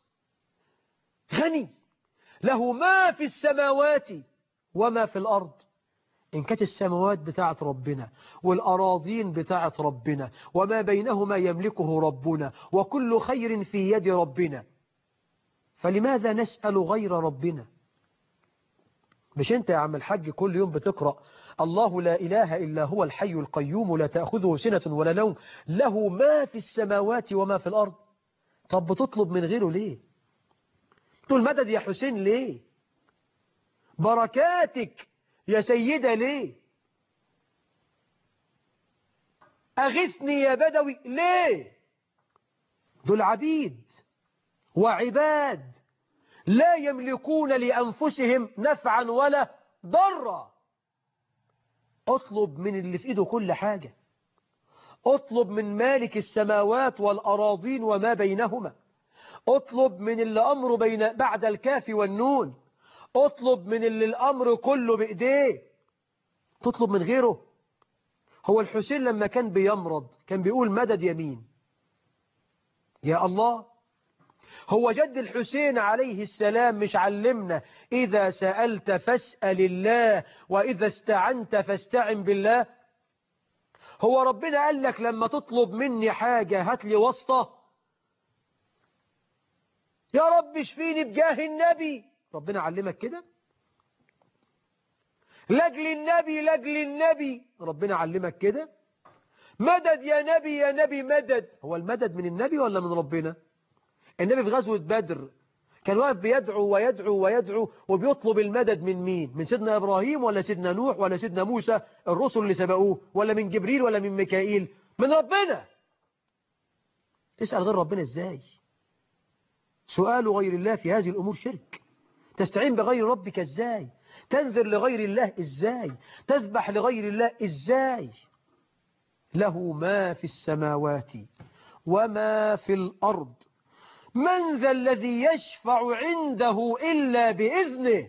غني له ما في السماوات وما في الأرض إن كانت السماوات بتاعت ربنا والأراضين بتاعت ربنا وما بينهما يملكه ربنا وكل خير في يد ربنا فلماذا نسأل غير ربنا مش انت يا عم الحاج كل يوم بتقرأ الله لا إله إلا هو الحي القيوم لا تأخذه سنة ولا نوم له ما في السماوات وما في الأرض طب بتطلب من غيره ليه تقول مدد يا حسين ليه بركاتك يا سيدة ليه أغثني يا بدوي ليه دول عبيد وعباد لا يملكون لأنفسهم نفعا ولا ضرا اطلب من اللي في ايده كل حاجة اطلب من مالك السماوات والأراضين وما بينهما اطلب من اللي أمره بين بعد الكاف والنون اطلب من اللي الأمر كله بإيديه تطلب من غيره هو الحسين لما كان بيمرض كان بيقول مدد يمين يا الله هو جد الحسين عليه السلام مش علمنا إذا سألت فاسأل الله وإذا استعنت فاستعن بالله هو ربنا قال لك لما تطلب مني حاجة هات لي واسطة يا رب اشفيني بجاه النبي ربنا علمك كده لجل النبي لجل النبي ربنا علمك كده مدد يا نبي يا نبي مدد هو المدد من النبي ولا من ربنا النبي في غزوة بدر كان واقف بيدعو ويدعو ويدعو وبيطلب المدد من مين من سيدنا إبراهيم ولا سيدنا نوح ولا سيدنا موسى الرسل اللي سبقوه ولا من جبريل ولا من ميكائيل من ربنا تسأل غير ربنا ازاي سؤال غير الله في هذه الأمور شرك تستعين بغير ربك ازاي تنذر لغير الله ازاي تذبح لغير الله ازاي له ما في السماوات وما في الأرض من ذا الذي يشفع عنده إلا بإذنه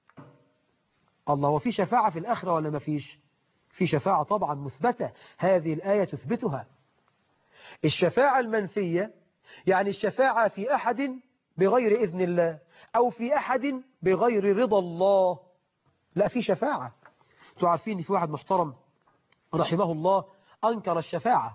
الله وفي شفاعة في الآخرة ولا ما فيش في شفاعة طبعا مثبتة هذه الآية تثبتها الشفاعة المنفية يعني الشفاعة في أحد بغير إذن الله أو في أحد بغير رضا الله لا في شفاعة تعرفين في واحد محترم رحمه الله أنكر الشفاعة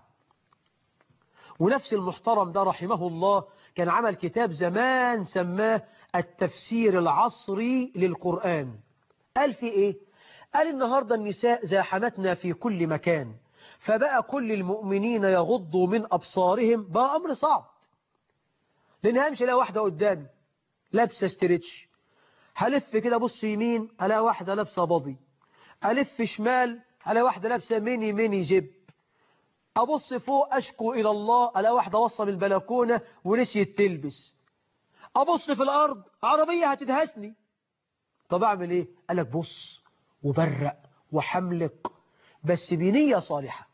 ونفس المحترم ده رحمه الله كان عمل كتاب زمان سماه التفسير العصري للقرآن قال في إيه؟ قال النهاردة النساء زاحمتنا في كل مكان فبقى كل المؤمنين يغضوا من أبصارهم بقى أمر صعب لأن همشي لا واحدة قدامي لابسة ستريتش هلف كده بص يمين ألا واحدة لابسة بضي ألف شمال ألا واحدة لابسة ميني ميني جيب أبص فوق أشكو إلى الله ألا واحدة وصل البلكونة ونسيت تلبس أبص في الأرض عربية هتدهسني طب أعمل إيه قالك بص وبرق وحملق بس بنية صالحة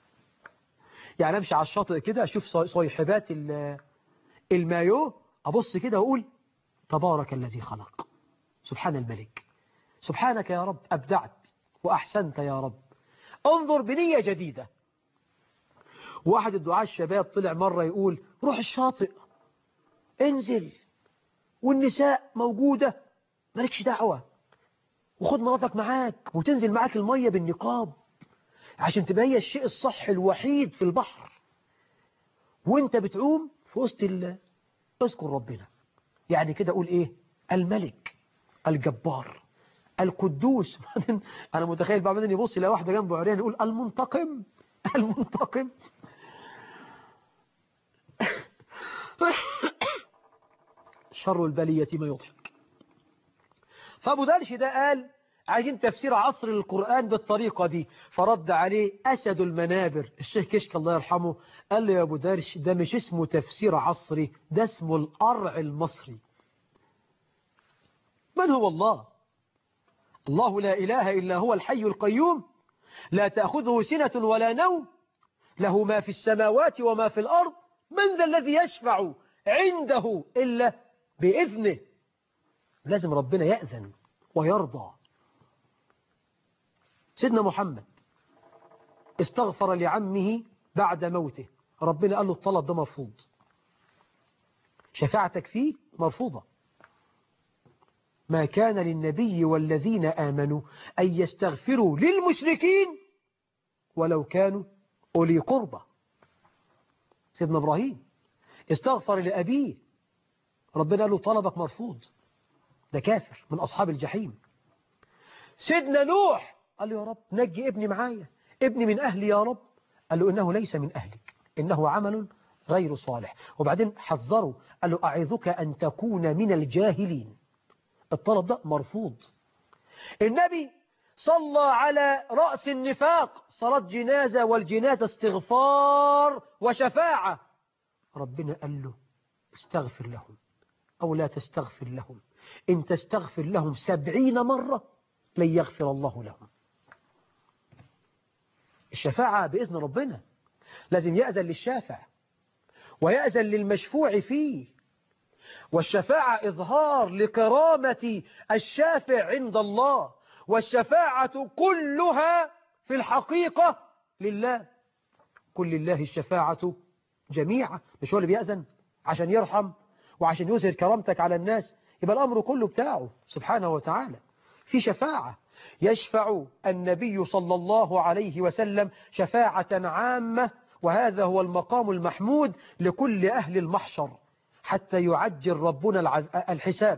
يعني أمشي على الشاطئ كده أشوف صيحبات المايو أبص كده وأقول تبارك الذي خلق سبحان الملك سبحانك يا رب أبدعت وأحسنت يا رب انظر بنية جديدة واحد الدعاء الشباب طلع مرة يقول روح الشاطئ انزل والنساء موجودة مالكش دعوة وخد مراتك معاك وتنزل معاك المية بالنقاب عشان تبقى هي الشيء الصح الوحيد في البحر وانت بتعوم في وسط الله اذكر ربنا يعني كده اقول ايه الملك الجبار القدوس انا متخيل بعدين يبص الى واحده جنبه عريان يقول المنتقم المنتقم شر البلية ما يضحك فأبو ذلش ده قال عايزين تفسير عصر القرآن بالطريقة دي فرد عليه أسد المنابر الشيخ كشك الله يرحمه قال له يا أبو درش ده مش اسمه تفسير عصري ده اسمه القرع المصري من هو الله الله لا إله إلا هو الحي القيوم لا تأخذه سنة ولا نوم له ما في السماوات وما في الأرض من ذا الذي يشفع عنده إلا بإذنه لازم ربنا يأذن ويرضى سيدنا محمد استغفر لعمه بعد موته ربنا قال له الطلب ده مرفوض شفاعتك فيه مرفوضة ما كان للنبي والذين آمنوا أن يستغفروا للمشركين ولو كانوا أولي قربى سيدنا إبراهيم استغفر لأبيه ربنا قال له طلبك مرفوض ده كافر من أصحاب الجحيم سيدنا نوح قال له يا رب نجي ابني معايا ابني من أهلي يا رب قال له إنه ليس من أهلك إنه عمل غير صالح وبعدين حذره قال له أعظك أن تكون من الجاهلين الطلب ده مرفوض النبي صلى على رأس النفاق صلاة جنازة والجنازة استغفار وشفاعة ربنا قال له استغفر لهم أو لا تستغفر لهم إن تستغفر لهم سبعين مرة لن يغفر الله لهم الشفاعة بإذن ربنا لازم يأذن للشافع ويأذن للمشفوع فيه والشفاعة إظهار لكرامة الشافع عند الله والشفاعة كلها في الحقيقة لله كل لله الشفاعة جميعا مش هو اللي بيأذن عشان يرحم وعشان يظهر كرامتك على الناس يبقى الأمر كله بتاعه سبحانه وتعالى في شفاعة يشفع النبي صلى الله عليه وسلم شفاعة عامة وهذا هو المقام المحمود لكل أهل المحشر حتى يعجل ربنا الحساب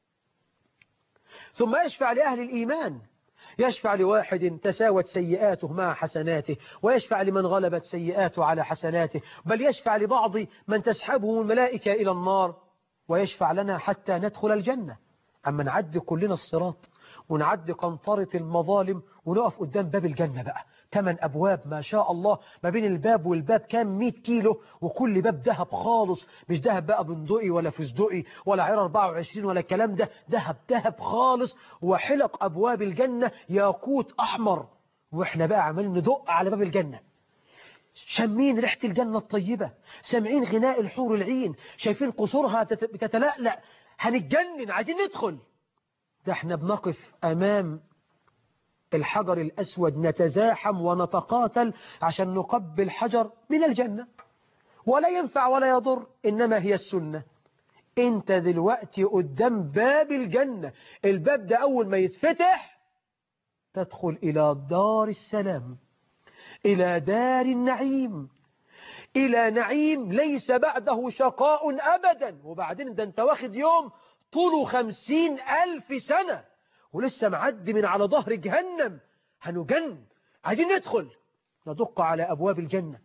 ثم يشفع لأهل الإيمان يشفع لواحد تساوت سيئاته مع حسناته ويشفع لمن غلبت سيئاته على حسناته بل يشفع لبعض من تسحبه الملائكة إلى النار ويشفع لنا حتى ندخل الجنة أما نعد كلنا الصراط ونعد قنطرة المظالم ونقف قدام باب الجنة بقى ثمان أبواب ما شاء الله ما بين الباب والباب كام 100 كيلو وكل باب ذهب خالص مش ذهب بقى بندقي ولا فستقي ولا عيار 24 ولا الكلام ده ذهب ذهب خالص وحلق أبواب الجنة ياقوت أحمر وإحنا بقى عمالين ندق على باب الجنة شامين ريحة الجنة الطيبة سامعين غناء الحور العين شايفين قصورها بتتلألأ هنتجنن عايزين ندخل ده احنا بنقف أمام الحجر الأسود نتزاحم ونتقاتل عشان نقبل حجر من الجنة ولا ينفع ولا يضر إنما هي السنة انت دلوقتي قدام باب الجنة الباب ده أول ما يتفتح تدخل إلى دار السلام إلى دار النعيم إلى نعيم ليس بعده شقاء أبدا وبعدين ده انت واخد يوم طوله خمسين ألف سنة ولسه معدي من على ظهر جهنم هنجن عايزين ندخل ندق على أبواب الجنة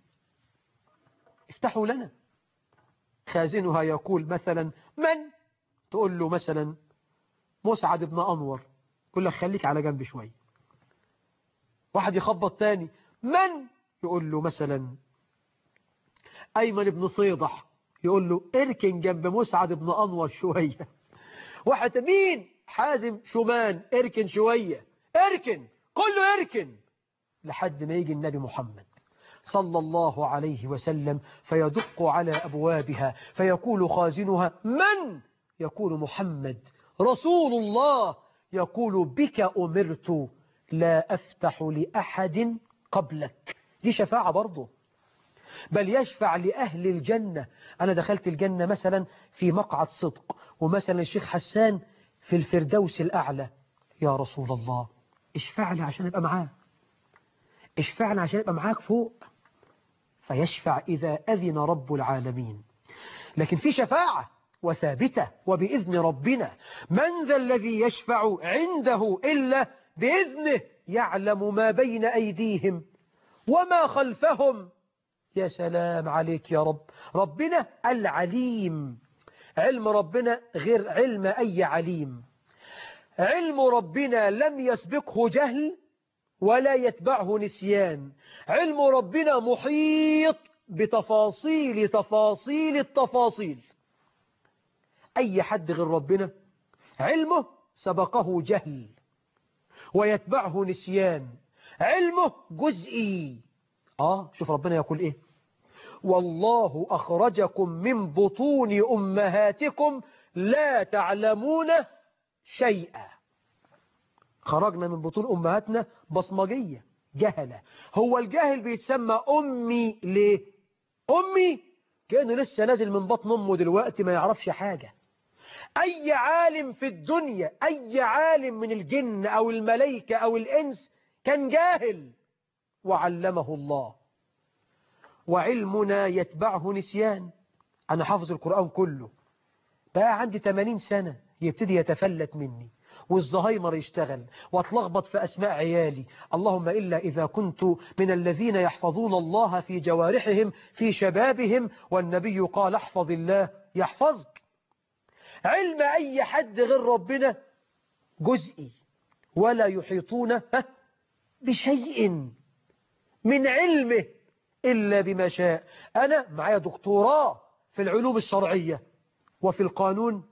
افتحوا لنا خازنها يقول مثلا من تقول له مثلا مسعد بن أنور يقول لك خليك على جنب شوي واحد يخبط تاني من يقول له مثلا أيمن بن صيدح يقول له اركن جنب مسعد بن أنور شوية واحد مين حازم شومان اركن شوية اركن كله اركن لحد ما يجي النبي محمد صلى الله عليه وسلم فيدق على أبوابها فيقول خازنها من يقول محمد رسول الله يقول بك أمرت لا أفتح لأحد قبلك دي شفاعة برضه بل يشفع لأهل الجنة أنا دخلت الجنة مثلا في مقعد صدق ومثلا الشيخ حسان في الفردوس الأعلى يا رسول الله اشفع لي عشان ابقى معاه اشفع لي عشان ابقى معاك فوق فيشفع إذا أذن رب العالمين لكن في شفاعة وثابتة وبإذن ربنا من ذا الذي يشفع عنده إلا بإذنه يعلم ما بين أيديهم وما خلفهم يا سلام عليك يا رب ربنا العليم علم ربنا غير علم أي عليم علم ربنا لم يسبقه جهل ولا يتبعه نسيان علم ربنا محيط بتفاصيل تفاصيل التفاصيل أي حد غير ربنا علمه سبقه جهل ويتبعه نسيان علمه جزئي آه شوف ربنا يقول إيه والله أخرجكم من بطون أمهاتكم لا تعلمون شيئا خرجنا من بطون أمهاتنا بصمجية جهلة هو الجاهل بيتسمى أمي ليه أمي كأنه لسه نازل من بطن أمه دلوقتي ما يعرفش حاجة أي عالم في الدنيا أي عالم من الجن أو الملائكة أو الإنس كان جاهل وعلمه الله وعلمنا يتبعه نسيان أنا حافظ القرآن كله بقى عندي 80 سنة يبتدي يتفلت مني والزهايمر يشتغل واتلخبط في أسماء عيالي اللهم إلا إذا كنت من الذين يحفظون الله في جوارحهم في شبابهم والنبي قال احفظ الله يحفظك علم أي حد غير ربنا جزئي ولا يحيطون بشيء من علمه إلا بما شاء أنا معايا دكتوراه في العلوم الشرعية وفي القانون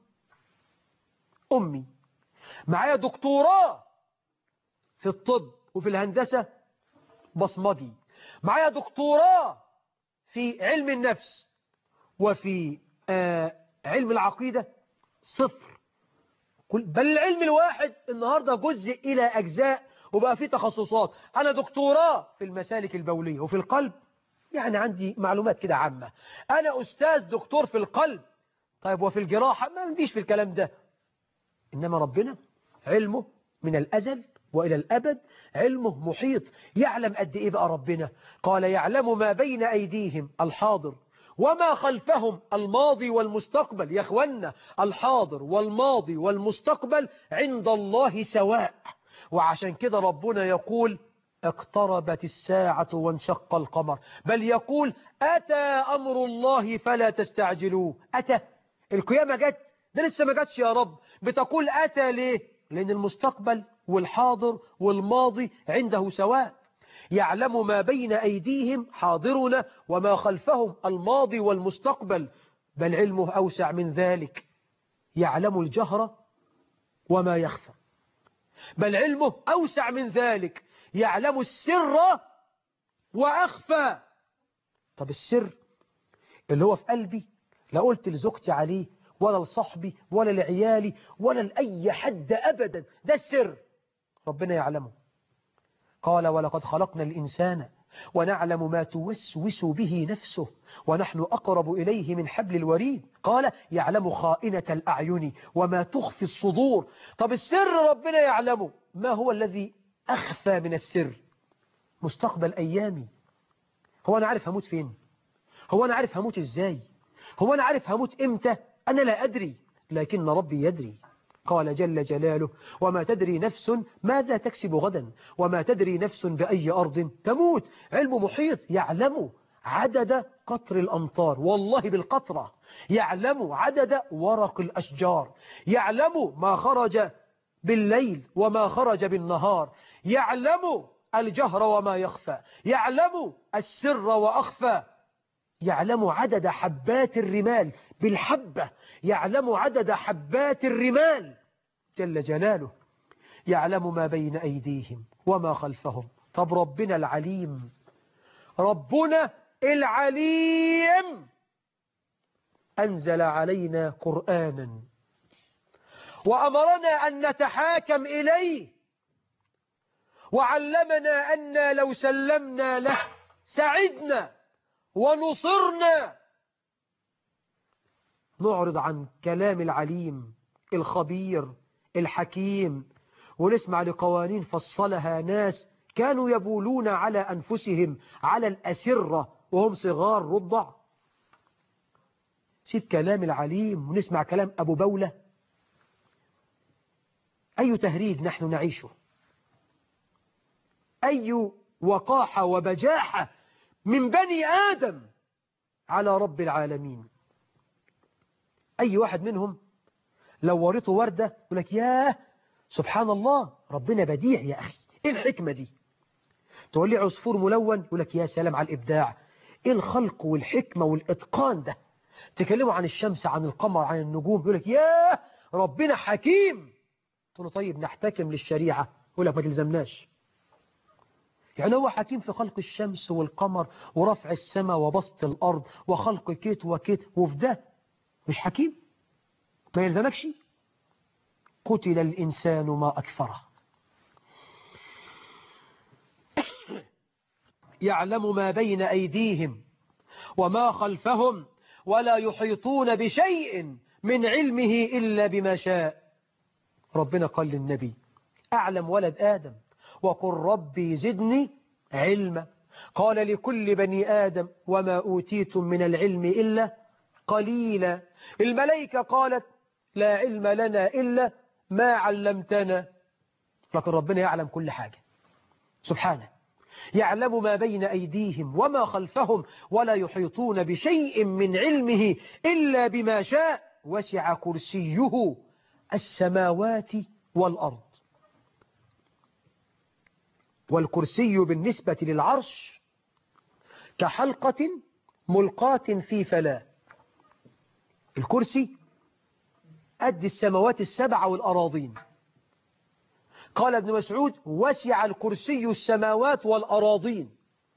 أمي معايا دكتوراه في الطب وفي الهندسة بصمجي معايا دكتوراه في علم النفس وفي آه علم العقيدة صفر بل العلم الواحد النهاردة جزء إلى أجزاء وبقى فيه تخصصات أنا دكتوراه في المسالك البولية وفي القلب يعني عندي معلومات كده عامة أنا أستاذ دكتور في القلب طيب وفي الجراحة ما عنديش في الكلام ده إنما ربنا علمه من الأزل وإلى الأبد علمه محيط يعلم قد إيه بقى ربنا قال يعلم ما بين أيديهم الحاضر وما خلفهم الماضي والمستقبل يا أخوانا الحاضر والماضي والمستقبل عند الله سواء وعشان كده ربنا يقول اقتربت الساعة وانشق القمر بل يقول أتى أمر الله فلا تستعجلوه أتى القيامة جت ده لسه ما جاتش يا رب بتقول أتى ليه لأن المستقبل والحاضر والماضي عنده سواء يعلم ما بين أيديهم حاضرنا وما خلفهم الماضي والمستقبل بل علمه أوسع من ذلك يعلم الجهر وما يخفى بل علمه أوسع من ذلك يعلم السر وأخفى طب السر اللي هو في قلبي لا قلت لزوجتي عليه ولا لصاحبي ولا لعيالي ولا لأي حد أبدا ده السر ربنا يعلمه قال ولقد خلقنا الإنسان ونعلم ما توسوس به نفسه ونحن أقرب إليه من حبل الوريد قال يعلم خائنة الأعين وما تخفي الصدور طب السر ربنا يعلمه ما هو الذي أخفى من السر مستقبل أيامي هو أنا عارف هموت فين هو أنا عارف هموت إزاي هو أنا عارف هموت إمتى أنا لا أدري لكن ربي يدري قال جل جلاله وما تدري نفس ماذا تكسب غدا وما تدري نفس بأي أرض تموت علم محيط يعلم عدد قطر الأمطار والله بالقطرة يعلم عدد ورق الأشجار يعلم ما خرج بالليل وما خرج بالنهار يعلم الجهر وما يخفى يعلم السر وأخفى يعلم عدد حبات الرمال بالحبة يعلم عدد حبات الرمال جل جلاله يعلم ما بين أيديهم وما خلفهم طب ربنا العليم ربنا العليم أنزل علينا قرآنا وأمرنا أن نتحاكم إليه وعلمنا أن لو سلمنا له سعدنا ونصرنا نعرض عن كلام العليم الخبير الحكيم ونسمع لقوانين فصلها ناس كانوا يبولون على أنفسهم على الأسرة وهم صغار رضع سيب كلام العليم ونسمع كلام أبو بولة أي تهريج نحن نعيشه أي وقاحة وبجاحة من بني آدم على رب العالمين أي واحد منهم لو وريته وردة يقول لك ياه سبحان الله ربنا بديع يا أخي إيه الحكمة دي تقول لي عصفور ملون يقول لك يا سلام على الإبداع إيه الخلق والحكمة والإتقان ده تكلموا عن الشمس عن القمر عن النجوم يقول لك ياه ربنا حكيم تقول له طيب نحتكم للشريعة يقول لك ما تلزمناش يعني هو حكيم في خلق الشمس والقمر ورفع السماء وبسط الأرض وخلق كيت وكيت وفي ده مش حكيم ما يلزمكش قتل الإنسان ما أكفره يعلم ما بين أيديهم وما خلفهم ولا يحيطون بشيء من علمه إلا بما شاء ربنا قال للنبي أعلم ولد آدم وقل ربي زدني علما قال لكل بني آدم وما أوتيتم من العلم إلا قليلا الملائكة قالت لا علم لنا إلا ما علمتنا لكن ربنا يعلم كل حاجة سبحانه يعلم ما بين أيديهم وما خلفهم ولا يحيطون بشيء من علمه إلا بما شاء وسع كرسيه السماوات والأرض والكرسي بالنسبة للعرش كحلقة ملقاة في فلاة الكرسي قد السماوات السبع والأراضين قال ابن مسعود وسع الكرسي السماوات والأراضين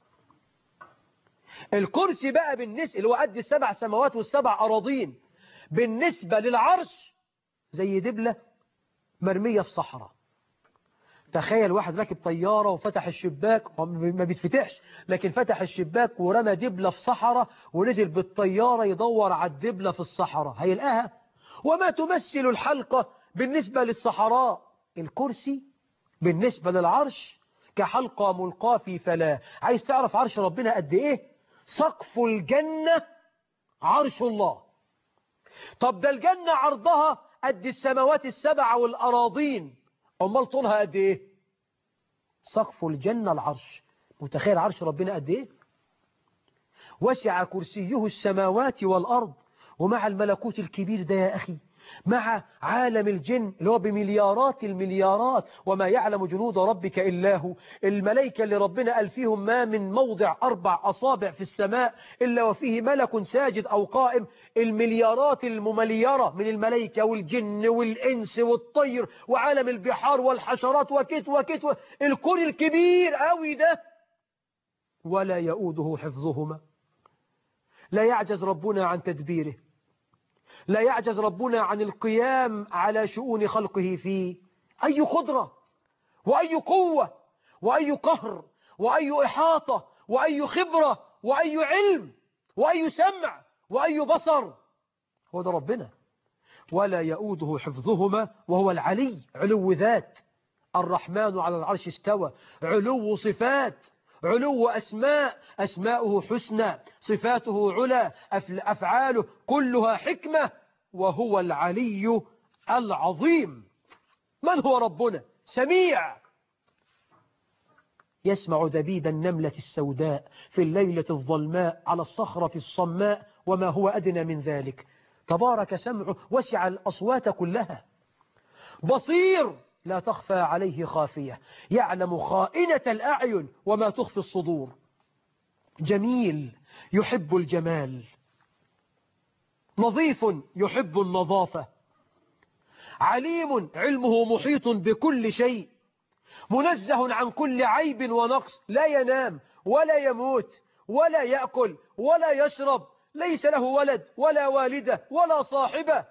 الكرسي بقى بالنسبة اللي هو قد السبع سماوات والسبع أراضين بالنسبة للعرش زي دبلة مرمية في صحراء تخيل واحد راكب طيارة وفتح الشباك ما بيتفتحش لكن فتح الشباك ورمى دبلة في صحراء ونزل بالطيارة يدور على الدبلة في الصحراء هيلقاها وما تمثل الحلقة بالنسبة للصحراء الكرسي بالنسبة للعرش كحلقة ملقاة في فلاة عايز تعرف عرش ربنا قد ايه سقف الجنة عرش الله طب ده الجنة عرضها قد السماوات السبع والأراضين أمال طولها قد ايه سقف الجنة العرش متخيل عرش ربنا قد ايه وسع كرسيه السماوات والأرض ومع الملكوت الكبير ده يا أخي مع عالم الجن اللي هو بمليارات المليارات وما يعلم جنود ربك إلا هو الملائكة اللي ربنا قال فيهم ما من موضع أربع أصابع في السماء إلا وفيه ملك ساجد أو قائم المليارات الممليرة من الملائكة والجن والإنس والطير وعالم البحار والحشرات وكت وكت الكون الكبير قوي ده ولا يؤوده حفظهما لا يعجز ربنا عن تدبيره لا يعجز ربنا عن القيام على شؤون خلقه فيه أي قدرة وأي قوة وأي قهر وأي إحاطة وأي خبرة وأي علم وأي سمع وأي بصر هو ده ربنا ولا يؤوده حفظهما وهو العلي علو ذات الرحمن على العرش استوى علو صفات علو أسماء أسماؤه حسنى صفاته علا أفعاله كلها حكمة وهو العلي العظيم من هو ربنا سميع يسمع دبيب النملة السوداء في الليلة الظلماء على الصخرة الصماء وما هو أدنى من ذلك تبارك سمعه وسع الأصوات كلها بصير لا تخفى عليه خافية يعلم خائنة الأعين وما تخفي الصدور جميل يحب الجمال نظيف يحب النظافة عليم علمه محيط بكل شيء منزه عن كل عيب ونقص لا ينام ولا يموت ولا يأكل ولا يشرب ليس له ولد ولا والدة ولا صاحبة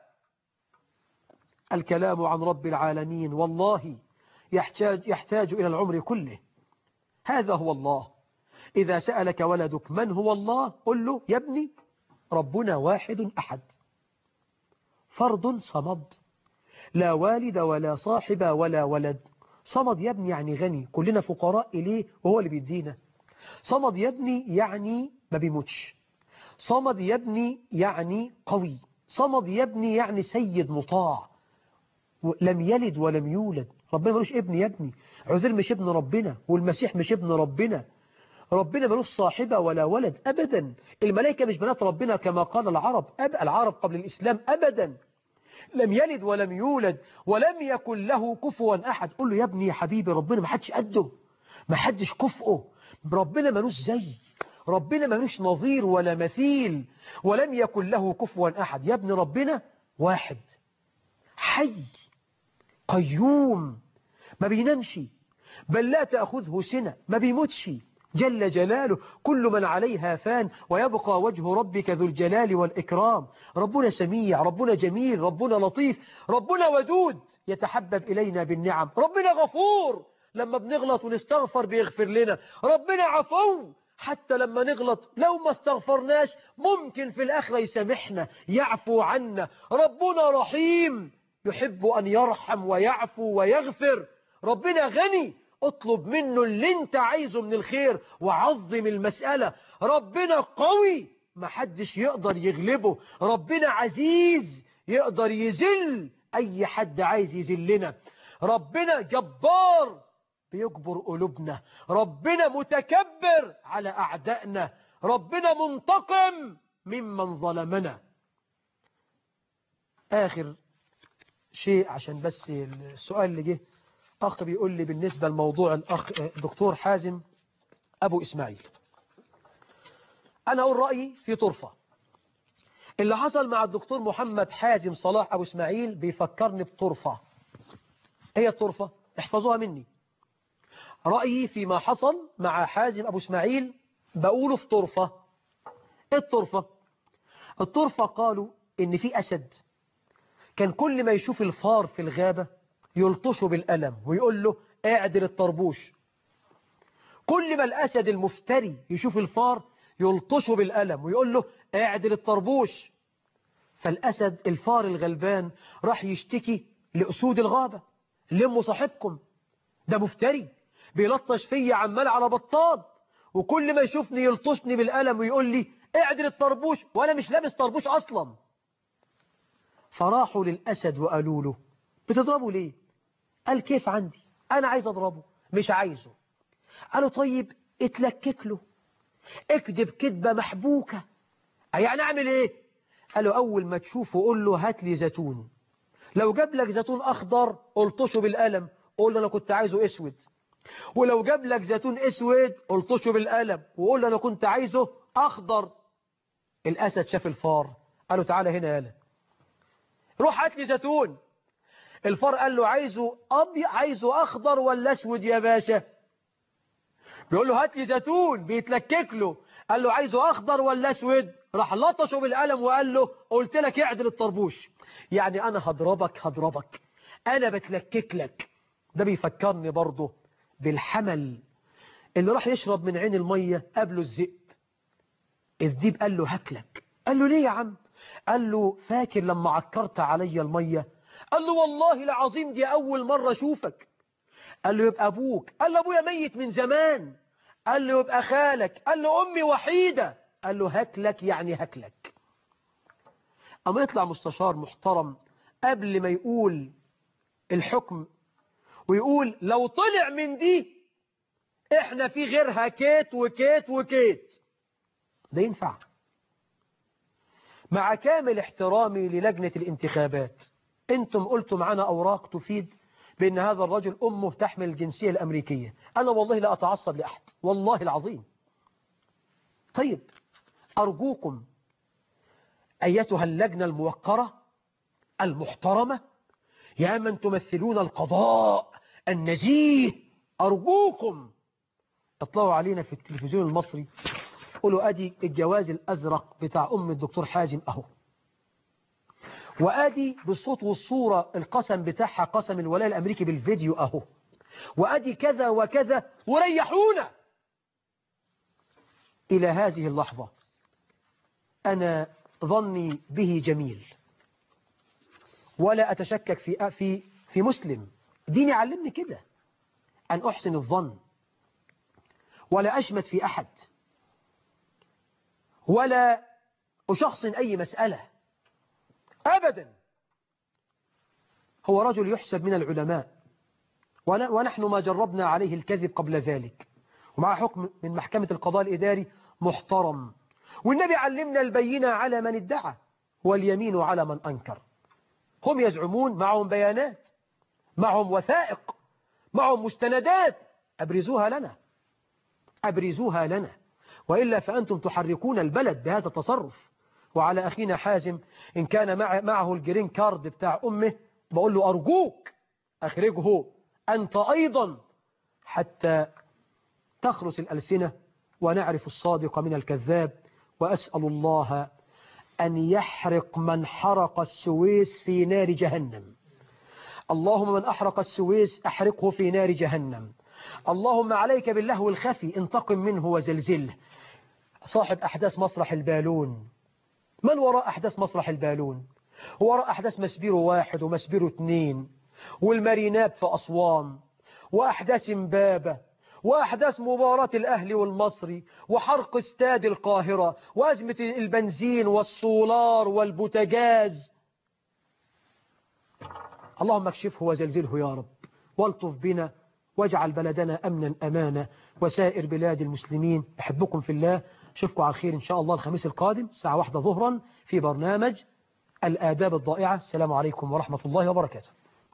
الكلام عن رب العالمين والله يحتاج, يحتاج إلى العمر كله هذا هو الله إذا سألك ولدك من هو الله قل له يا ابني ربنا واحد أحد فرد صمد لا والد ولا صاحب ولا ولد صمد يا ابني يعني غني كلنا فقراء إليه وهو اللي بيدينا صمد يا ابني يعني ما بيموتش صمد يا ابني يعني قوي صمد يا ابني يعني سيد مطاع لم يلد ولم يولد ربنا ملوش ابن يا ابني عزير مش ابن ربنا والمسيح مش ابن ربنا ربنا ملوش صاحبة ولا ولد أبدا الملائكة مش بنات ربنا كما قال العرب أب العرب قبل الإسلام أبدا لم يلد ولم يولد ولم يكن له كفوا أحد قل له يا ابني يا حبيبي ربنا ما حدش قده ما حدش كفؤه ربنا ملوش زي ربنا ملوش نظير ولا مثيل ولم يكن له كفوا أحد يا ابن ربنا واحد حي قيوم ما بينامش بل لا تأخذه سنة ما بيموتش جل جلاله كل من عليها فان ويبقى وجه ربك ذو الجلال والإكرام ربنا سميع ربنا جميل ربنا لطيف ربنا ودود يتحبب إلينا بالنعم ربنا غفور لما بنغلط ونستغفر بيغفر لنا ربنا عفو حتى لما نغلط لو ما استغفرناش ممكن في الآخرة يسامحنا يعفو عنا ربنا رحيم يحب أن يرحم ويعفو ويغفر ربنا غني اطلب منه اللي انت عايزه من الخير وعظم المسألة ربنا قوي محدش يقدر يغلبه ربنا عزيز يقدر يذل أي حد عايز يذلنا ربنا جبار بيجبر قلوبنا ربنا متكبر على أعدائنا ربنا منتقم ممن ظلمنا آخر شيء عشان بس السؤال اللي جه أخ بيقول لي بالنسبة لموضوع الأخ دكتور حازم أبو إسماعيل أنا أقول رأيي في طرفة اللي حصل مع الدكتور محمد حازم صلاح أبو إسماعيل بيفكرني بطرفة هي الطرفة احفظوها مني رأيي فيما حصل مع حازم أبو إسماعيل بقوله في طرفة الطرفة الطرفة قالوا إن في أسد كان كل ما يشوف الفار في الغابة يلطشه بالألم ويقول له اعدل الطربوش كل ما الأسد المفتري يشوف الفار يلطشه بالألم ويقول له اعدل الطربوش فالأسد الفار الغلبان راح يشتكي لأسود الغابة لموا صاحبكم ده مفتري بيلطش فيا عمال على بطال وكل ما يشوفني يلطشني بالألم ويقول لي اعدل الطربوش وأنا مش لابس طربوش أصلا فراحوا للأسد وقالوا له بتضربه ليه قال كيف عندي أنا عايز أضربه مش عايزه قالوا طيب اتلكك له اكذب كذبة محبوكة يعني أعمل إيه قالوا أول ما تشوفه قول له هات لي زيتون لو جاب لك زيتون أخضر قلطشه بالقلم قول له أنا كنت عايزه أسود ولو جاب لك زيتون أسود قلطشه بالقلم وقول له أنا كنت عايزه أخضر الأسد شاف الفار قالوا تعالى هنا يالا روح هات لي زيتون الفار قال له عايزه أبيض عايزه أخضر ولا أسود يا باشا بيقول له هات لي زيتون بيتلكك له قال له عايزه أخضر ولا أسود راح لطشه بالقلم وقال له قلت لك اعدل الطربوش يعني أنا هضربك هضربك أنا بتلكك لك ده بيفكرني برضه بالحمل اللي راح يشرب من عين المية قبله الذئب الذئب قال له هاكلك قال له ليه يا عم قال له فاكر لما عكرت علي المية قال له والله العظيم دي أول مرة أشوفك قال له يبقى أبوك قال له أبويا ميت من زمان قال له يبقى خالك قال له أمي وحيدة قال له هاكلك يعني هاكلك أما يطلع مستشار محترم قبل ما يقول الحكم ويقول لو طلع من دي احنا في غيرها كيت وكيت وكيت ده ينفع مع كامل احترامي للجنة الانتخابات انتم قلتم معنا اوراق تفيد بان هذا الرجل امه تحمل الجنسية الامريكية انا والله لا اتعصب لاحد والله العظيم طيب ارجوكم ايتها اللجنة الموقرة المحترمة يا من تمثلون القضاء النزيه أرجوكم اطلعوا علينا في التلفزيون المصري قولوا أدي الجواز الأزرق بتاع أم الدكتور حازم أهو وأدي بالصوت والصورة القسم بتاعها قسم الولاء الأمريكي بالفيديو أهو وأدي كذا وكذا وريحونا إلى هذه اللحظة أنا ظني به جميل ولا أتشكك في في في مسلم ديني علمني كده أن أحسن الظن ولا أشمت في أحد ولا أشخصن أي مسألة أبدا هو رجل يحسب من العلماء ونحن ما جربنا عليه الكذب قبل ذلك ومع حكم من محكمة القضاء الإداري محترم والنبي علمنا البينة على من ادعى واليمين على من أنكر هم يزعمون معهم بيانات معهم وثائق معهم مستندات أبرزوها لنا أبرزوها لنا وإلا فأنتم تحركون البلد بهذا التصرف وعلى أخينا حازم إن كان مع معه الجرين كارد بتاع أمه بقول له أرجوك أخرجه أنت أيضا حتى تخرس الألسنة ونعرف الصادق من الكذاب وأسأل الله أن يحرق من حرق السويس في نار جهنم اللهم من أحرق السويس أحرقه في نار جهنم اللهم عليك باللهو الخفي انتقم منه وزلزله صاحب أحداث مسرح البالون من وراء أحداث مسرح البالون وراء أحداث مسبيرو واحد ومسبيرو اثنين والمارينات في أسوان وأحداث امبابة وأحداث مباراة الأهلي والمصري وحرق استاد القاهرة وأزمة البنزين والسولار والبوتاجاز اللهم اكشفه وزلزله يا رب والطف بنا واجعل بلدنا أمنا أمانا وسائر بلاد المسلمين أحبكم في الله أشوفكم على خير إن شاء الله الخميس القادم الساعة واحدة ظهرا في برنامج الآداب الضائعة السلام عليكم ورحمة الله وبركاته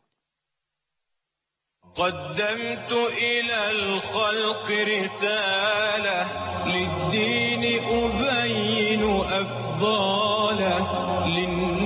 قدمت إلى الخلق رسالة للدين أبين أفضاله للناس